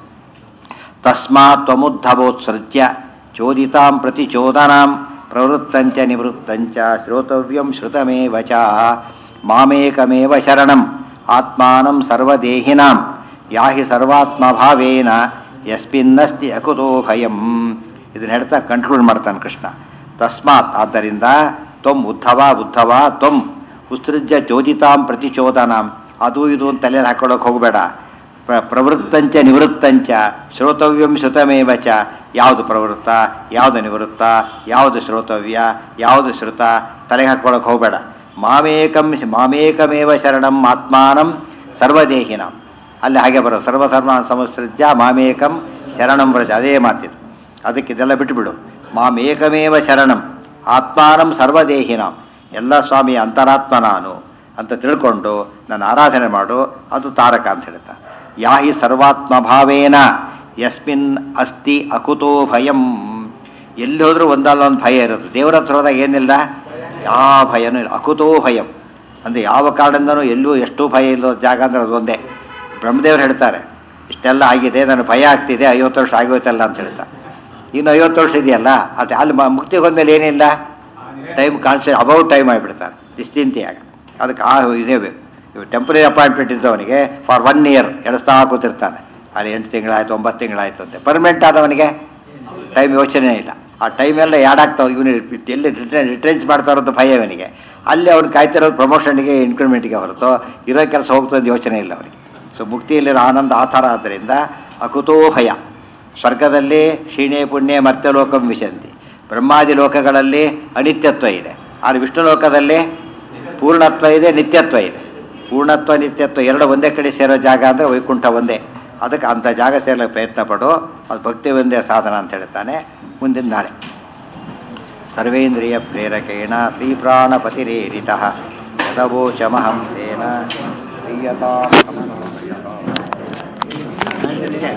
ತಸ್ಮಾತ್ ತ್ವಮುದ್ಧವೋತ್ಸೃಜ್ಯ ಚೋದಿತಾಂ ಪ್ರತಿ ಚೋದನಾಂ ಪ್ರವೃತ್ತಂಚ ನಿವೃತ್ತಂಚ ಶ್ರೋತವ್ಯಂ ಶ್ರುತಮೇವ ಚ ಮಾಮೇಕಮೇವ ಶರಣಂ ಆತ್ಮಾನಂ ಸರ್ವದೇಹಿನಾಂ ಯಾಹಿ ಸರ್ವಾತ್ಮಭಾವೇನ ಯಸ್ಮಿನ್ನಸ್ತಿ ಅಕುತೋ ಭಯಂ ಇದನ್ನ ಹೇಳ್ತಾ ಕಂಟ್ರೋಲ್ ಮಾಡ್ತಾನೆ ಕೃಷ್ಣ ತಸ್ಮಾತ್ ಆದ್ದರಿಂದ ತ್ವಂ ಉದ್ಧವ ಉದ್ಧವ ತ್ವಂ ಉತ್ಸೃಜ್ಯ ಚೋದಿತಾಂ ಪ್ರತಿಚೋದನಾಂ ಅದು ಇದು ಅಂತ ತಲೆಯಲ್ಲಿ ಹಾಕೊಳ್ಳೋಕೆ ಹೋಗಬೇಡ ಪ್ರ- ಪ್ರವೃತ್ತಂಚ ನಿವೃತ್ತಂಚ ಶ್ರೋತವ್ಯಂ ಶ್ರುತಮೇವ ಚ ಯಾವುದು ಪ್ರವೃತ್ತ ಯಾವುದು ನಿವೃತ್ತ ಯಾವುದು ಶ್ರೋತವ್ಯ ಯಾವುದು ಶ್ರುತ ತಲೆಗೆ ಹಾಕೊಳ್ಳೋಕೆ ಹೋಗಬೇಡ ಮಾಮೇಕಂ ಮಾಮೇಕಮೇವ ಶರಣಂ ಆತ್ಮಾನಂ ಸರ್ವದೇಹಿನಾಂ ಅಲ್ಲಿ ಹಾಗೆ ಬರೋ ಸರ್ವಧರ್ಮ ಸಂಸೃಜ್ಯ ಮಾಮೇಕಂ ಶರಣಂ ವ್ರಜ ಅದೇ ಮಾತಿದು ಅದಕ್ಕೆ ಇದೆಲ್ಲ ಬಿಟ್ಟುಬಿಡು ಮಾಮೇಕಮೇವ ಶರಣಂ ಆತ್ಮಾನಂ ಸರ್ವದೇಹಿನಾಂ ಎಲ್ಲ ಸ್ವಾಮಿಯ ಅಂತರಾತ್ಮ ನಾನು ಅಂತ ತಿಳ್ಕೊಂಡು ನನ್ನ ಆರಾಧನೆ ಮಾಡು ಅದು ತಾರಕ ಅಂತ ಹೇಳ್ತಾ ಯಾಹಿ ಸರ್ವಾತ್ಮ ಭಾವೇನ ಯಸ್ಮಿನ್ ಅಸ್ತಿ ಅಕುತೋ ಭಯಂ ಎಲ್ಲಿ ಹೋದ್ರೂ ಒಂದಲ್ಲ ಒಂದು ಭಯ ಇರೋದು ದೇವರ ಹತ್ರ ಹೋದಾಗ ಏನಿಲ್ಲ ಯಾವ ಭಯನೂ ಇಲ್ಲ ಅಕುತೋ ಭಯಂ ಅಂದರೆ ಯಾವ ಕಾರಣದಿಂದನೂ ಎಲ್ಲೂ ಎಷ್ಟು ಭಯ ಇಲ್ಲೋ ಜಾಗ ಅಂದ್ರೆ ಅದು ಒಂದೇ ಬ್ರಹ್ಮದೇವರು ಹೇಳ್ತಾರೆ ಇಷ್ಟೆಲ್ಲ ಆಗಿದೆ ನನಗೆ ಭಯ ಆಗ್ತಿದೆ ಐವತ್ತು ವರ್ಷ ಆಗೋಯ್ತಲ್ಲ ಅಂತ ಹೇಳ್ತಾರೆ ಇನ್ನು ಐವತ್ತು ವರ್ಷ ಇದೆಯಲ್ಲ ಅದು ಅಲ್ಲಿ ಮ- ಮುಕ್ತಿಗೆ ಹೋದ್ಮೇಲೆ ಏನಿಲ್ಲ ಟೈಮ್ ಕಾನ್ಸ್ಟೆಂಟ್ ಅಬೌಟ್ ಟೈಮ್ ಆಗಿಬಿಡ್ತಾರೆ ನಿಶ್ಚಿಂತೆಯಾಗ ಅದಕ್ಕೆ ಆ ಇದೇ ಬೇಕು ಇವು ಟೆಂಪ್ರರಿ ಅಪಾಯಿಂಟ್ಮೆಂಟ್ ಇದ್ದವನಿಗೆ ಫಾರ್ ಒನ್ ಇಯರ್ ಎಣಿಸ್ತಾ ಕೂತಿರ್ತಾನೆ ಅಲ್ಲಿ ಎಂಟು ತಿಂಗಳಾಯ್ತು ಒಂಬತ್ತು ತಿಂಗಳಾಯ್ತು ಅಂತೆ ಪರ್ಮನೆಂಟ್ ಆದವನಿಗೆ ಟೈಮ್ ಯೋಚನೆ ಇಲ್ಲ ಆ ಟೈಮ್ ಎಲ್ಲ ಯಾಡಾಗ್ತಾವೆ ಇವನು ಎಲ್ಲಿ ರಿಟ್ರೆಂಚ್ ಮಾಡ್ತಾ ಇರೋದು ಭಯ ಇವನಿಗೆ ಅಲ್ಲಿ ಅವ್ನು ಕಾಯ್ತಿರೋದು ಪ್ರಮೋಷನ್ಗೆ ಇನ್ಕ್ರಿಮೆಂಟ್ಗೆ ಹೊರತು ಇರೋ ಕೆಲಸ ಹೋಗ್ತದೆ ಯೋಚನೆ ಇಲ್ಲ ಅವನಿಗೆ ಸೊ ಮುಕ್ತಿಯಲ್ಲಿರೋ ಆನಂದ ಆ ಥರ ಆದ್ದರಿಂದ ಅಕುತೋ ಭಯ ಸ್ವರ್ಗದಲ್ಲಿ ಕ್ಷೀಣೆ ಪುಣ್ಯ ಮರ್ತ್ಯಲೋಕಂ ವಿಶಂತಿ ಬ್ರಹ್ಮಾದಿ ಲೋಕಗಳಲ್ಲಿ ಅನಿತ್ಯತ್ವ ಇದೆ ಆದರೆ ವಿಷ್ಣು ಲೋಕದಲ್ಲಿ ಪೂರ್ಣತ್ವ ಇದೆ ನಿತ್ಯತ್ವ ಇದೆ ಪೂರ್ಣತ್ವ ನಿತ್ಯತ್ವ ಎರಡು ಒಂದೇ ಕಡೆ ಸೇರೋ ಜಾಗ ಅಂದರೆ ವೈಕುಂಠ ಒಂದೇ ಅದಕ್ಕೆ ಅಂಥ ಜಾಗ ಸೇರಲಿಕ್ಕೆ ಪ್ರಯತ್ನ ಪಡು ಅದು ಭಕ್ತಿ ಒಂದೇ ಸಾಧನ ಅಂತ ಹೇಳ್ತಾನೆ ಮುಂದಿನ ನಾಳೆ ಸರ್ವೇಂದ್ರಿಯ ಪ್ರೇರಕೇಣ ಶ್ರೀಪ್ರಾಣಪತಿರೇರಿತ ಯದವೋಚಮಹಂ ತೇನ ಪ್ರಿಯತಾಂ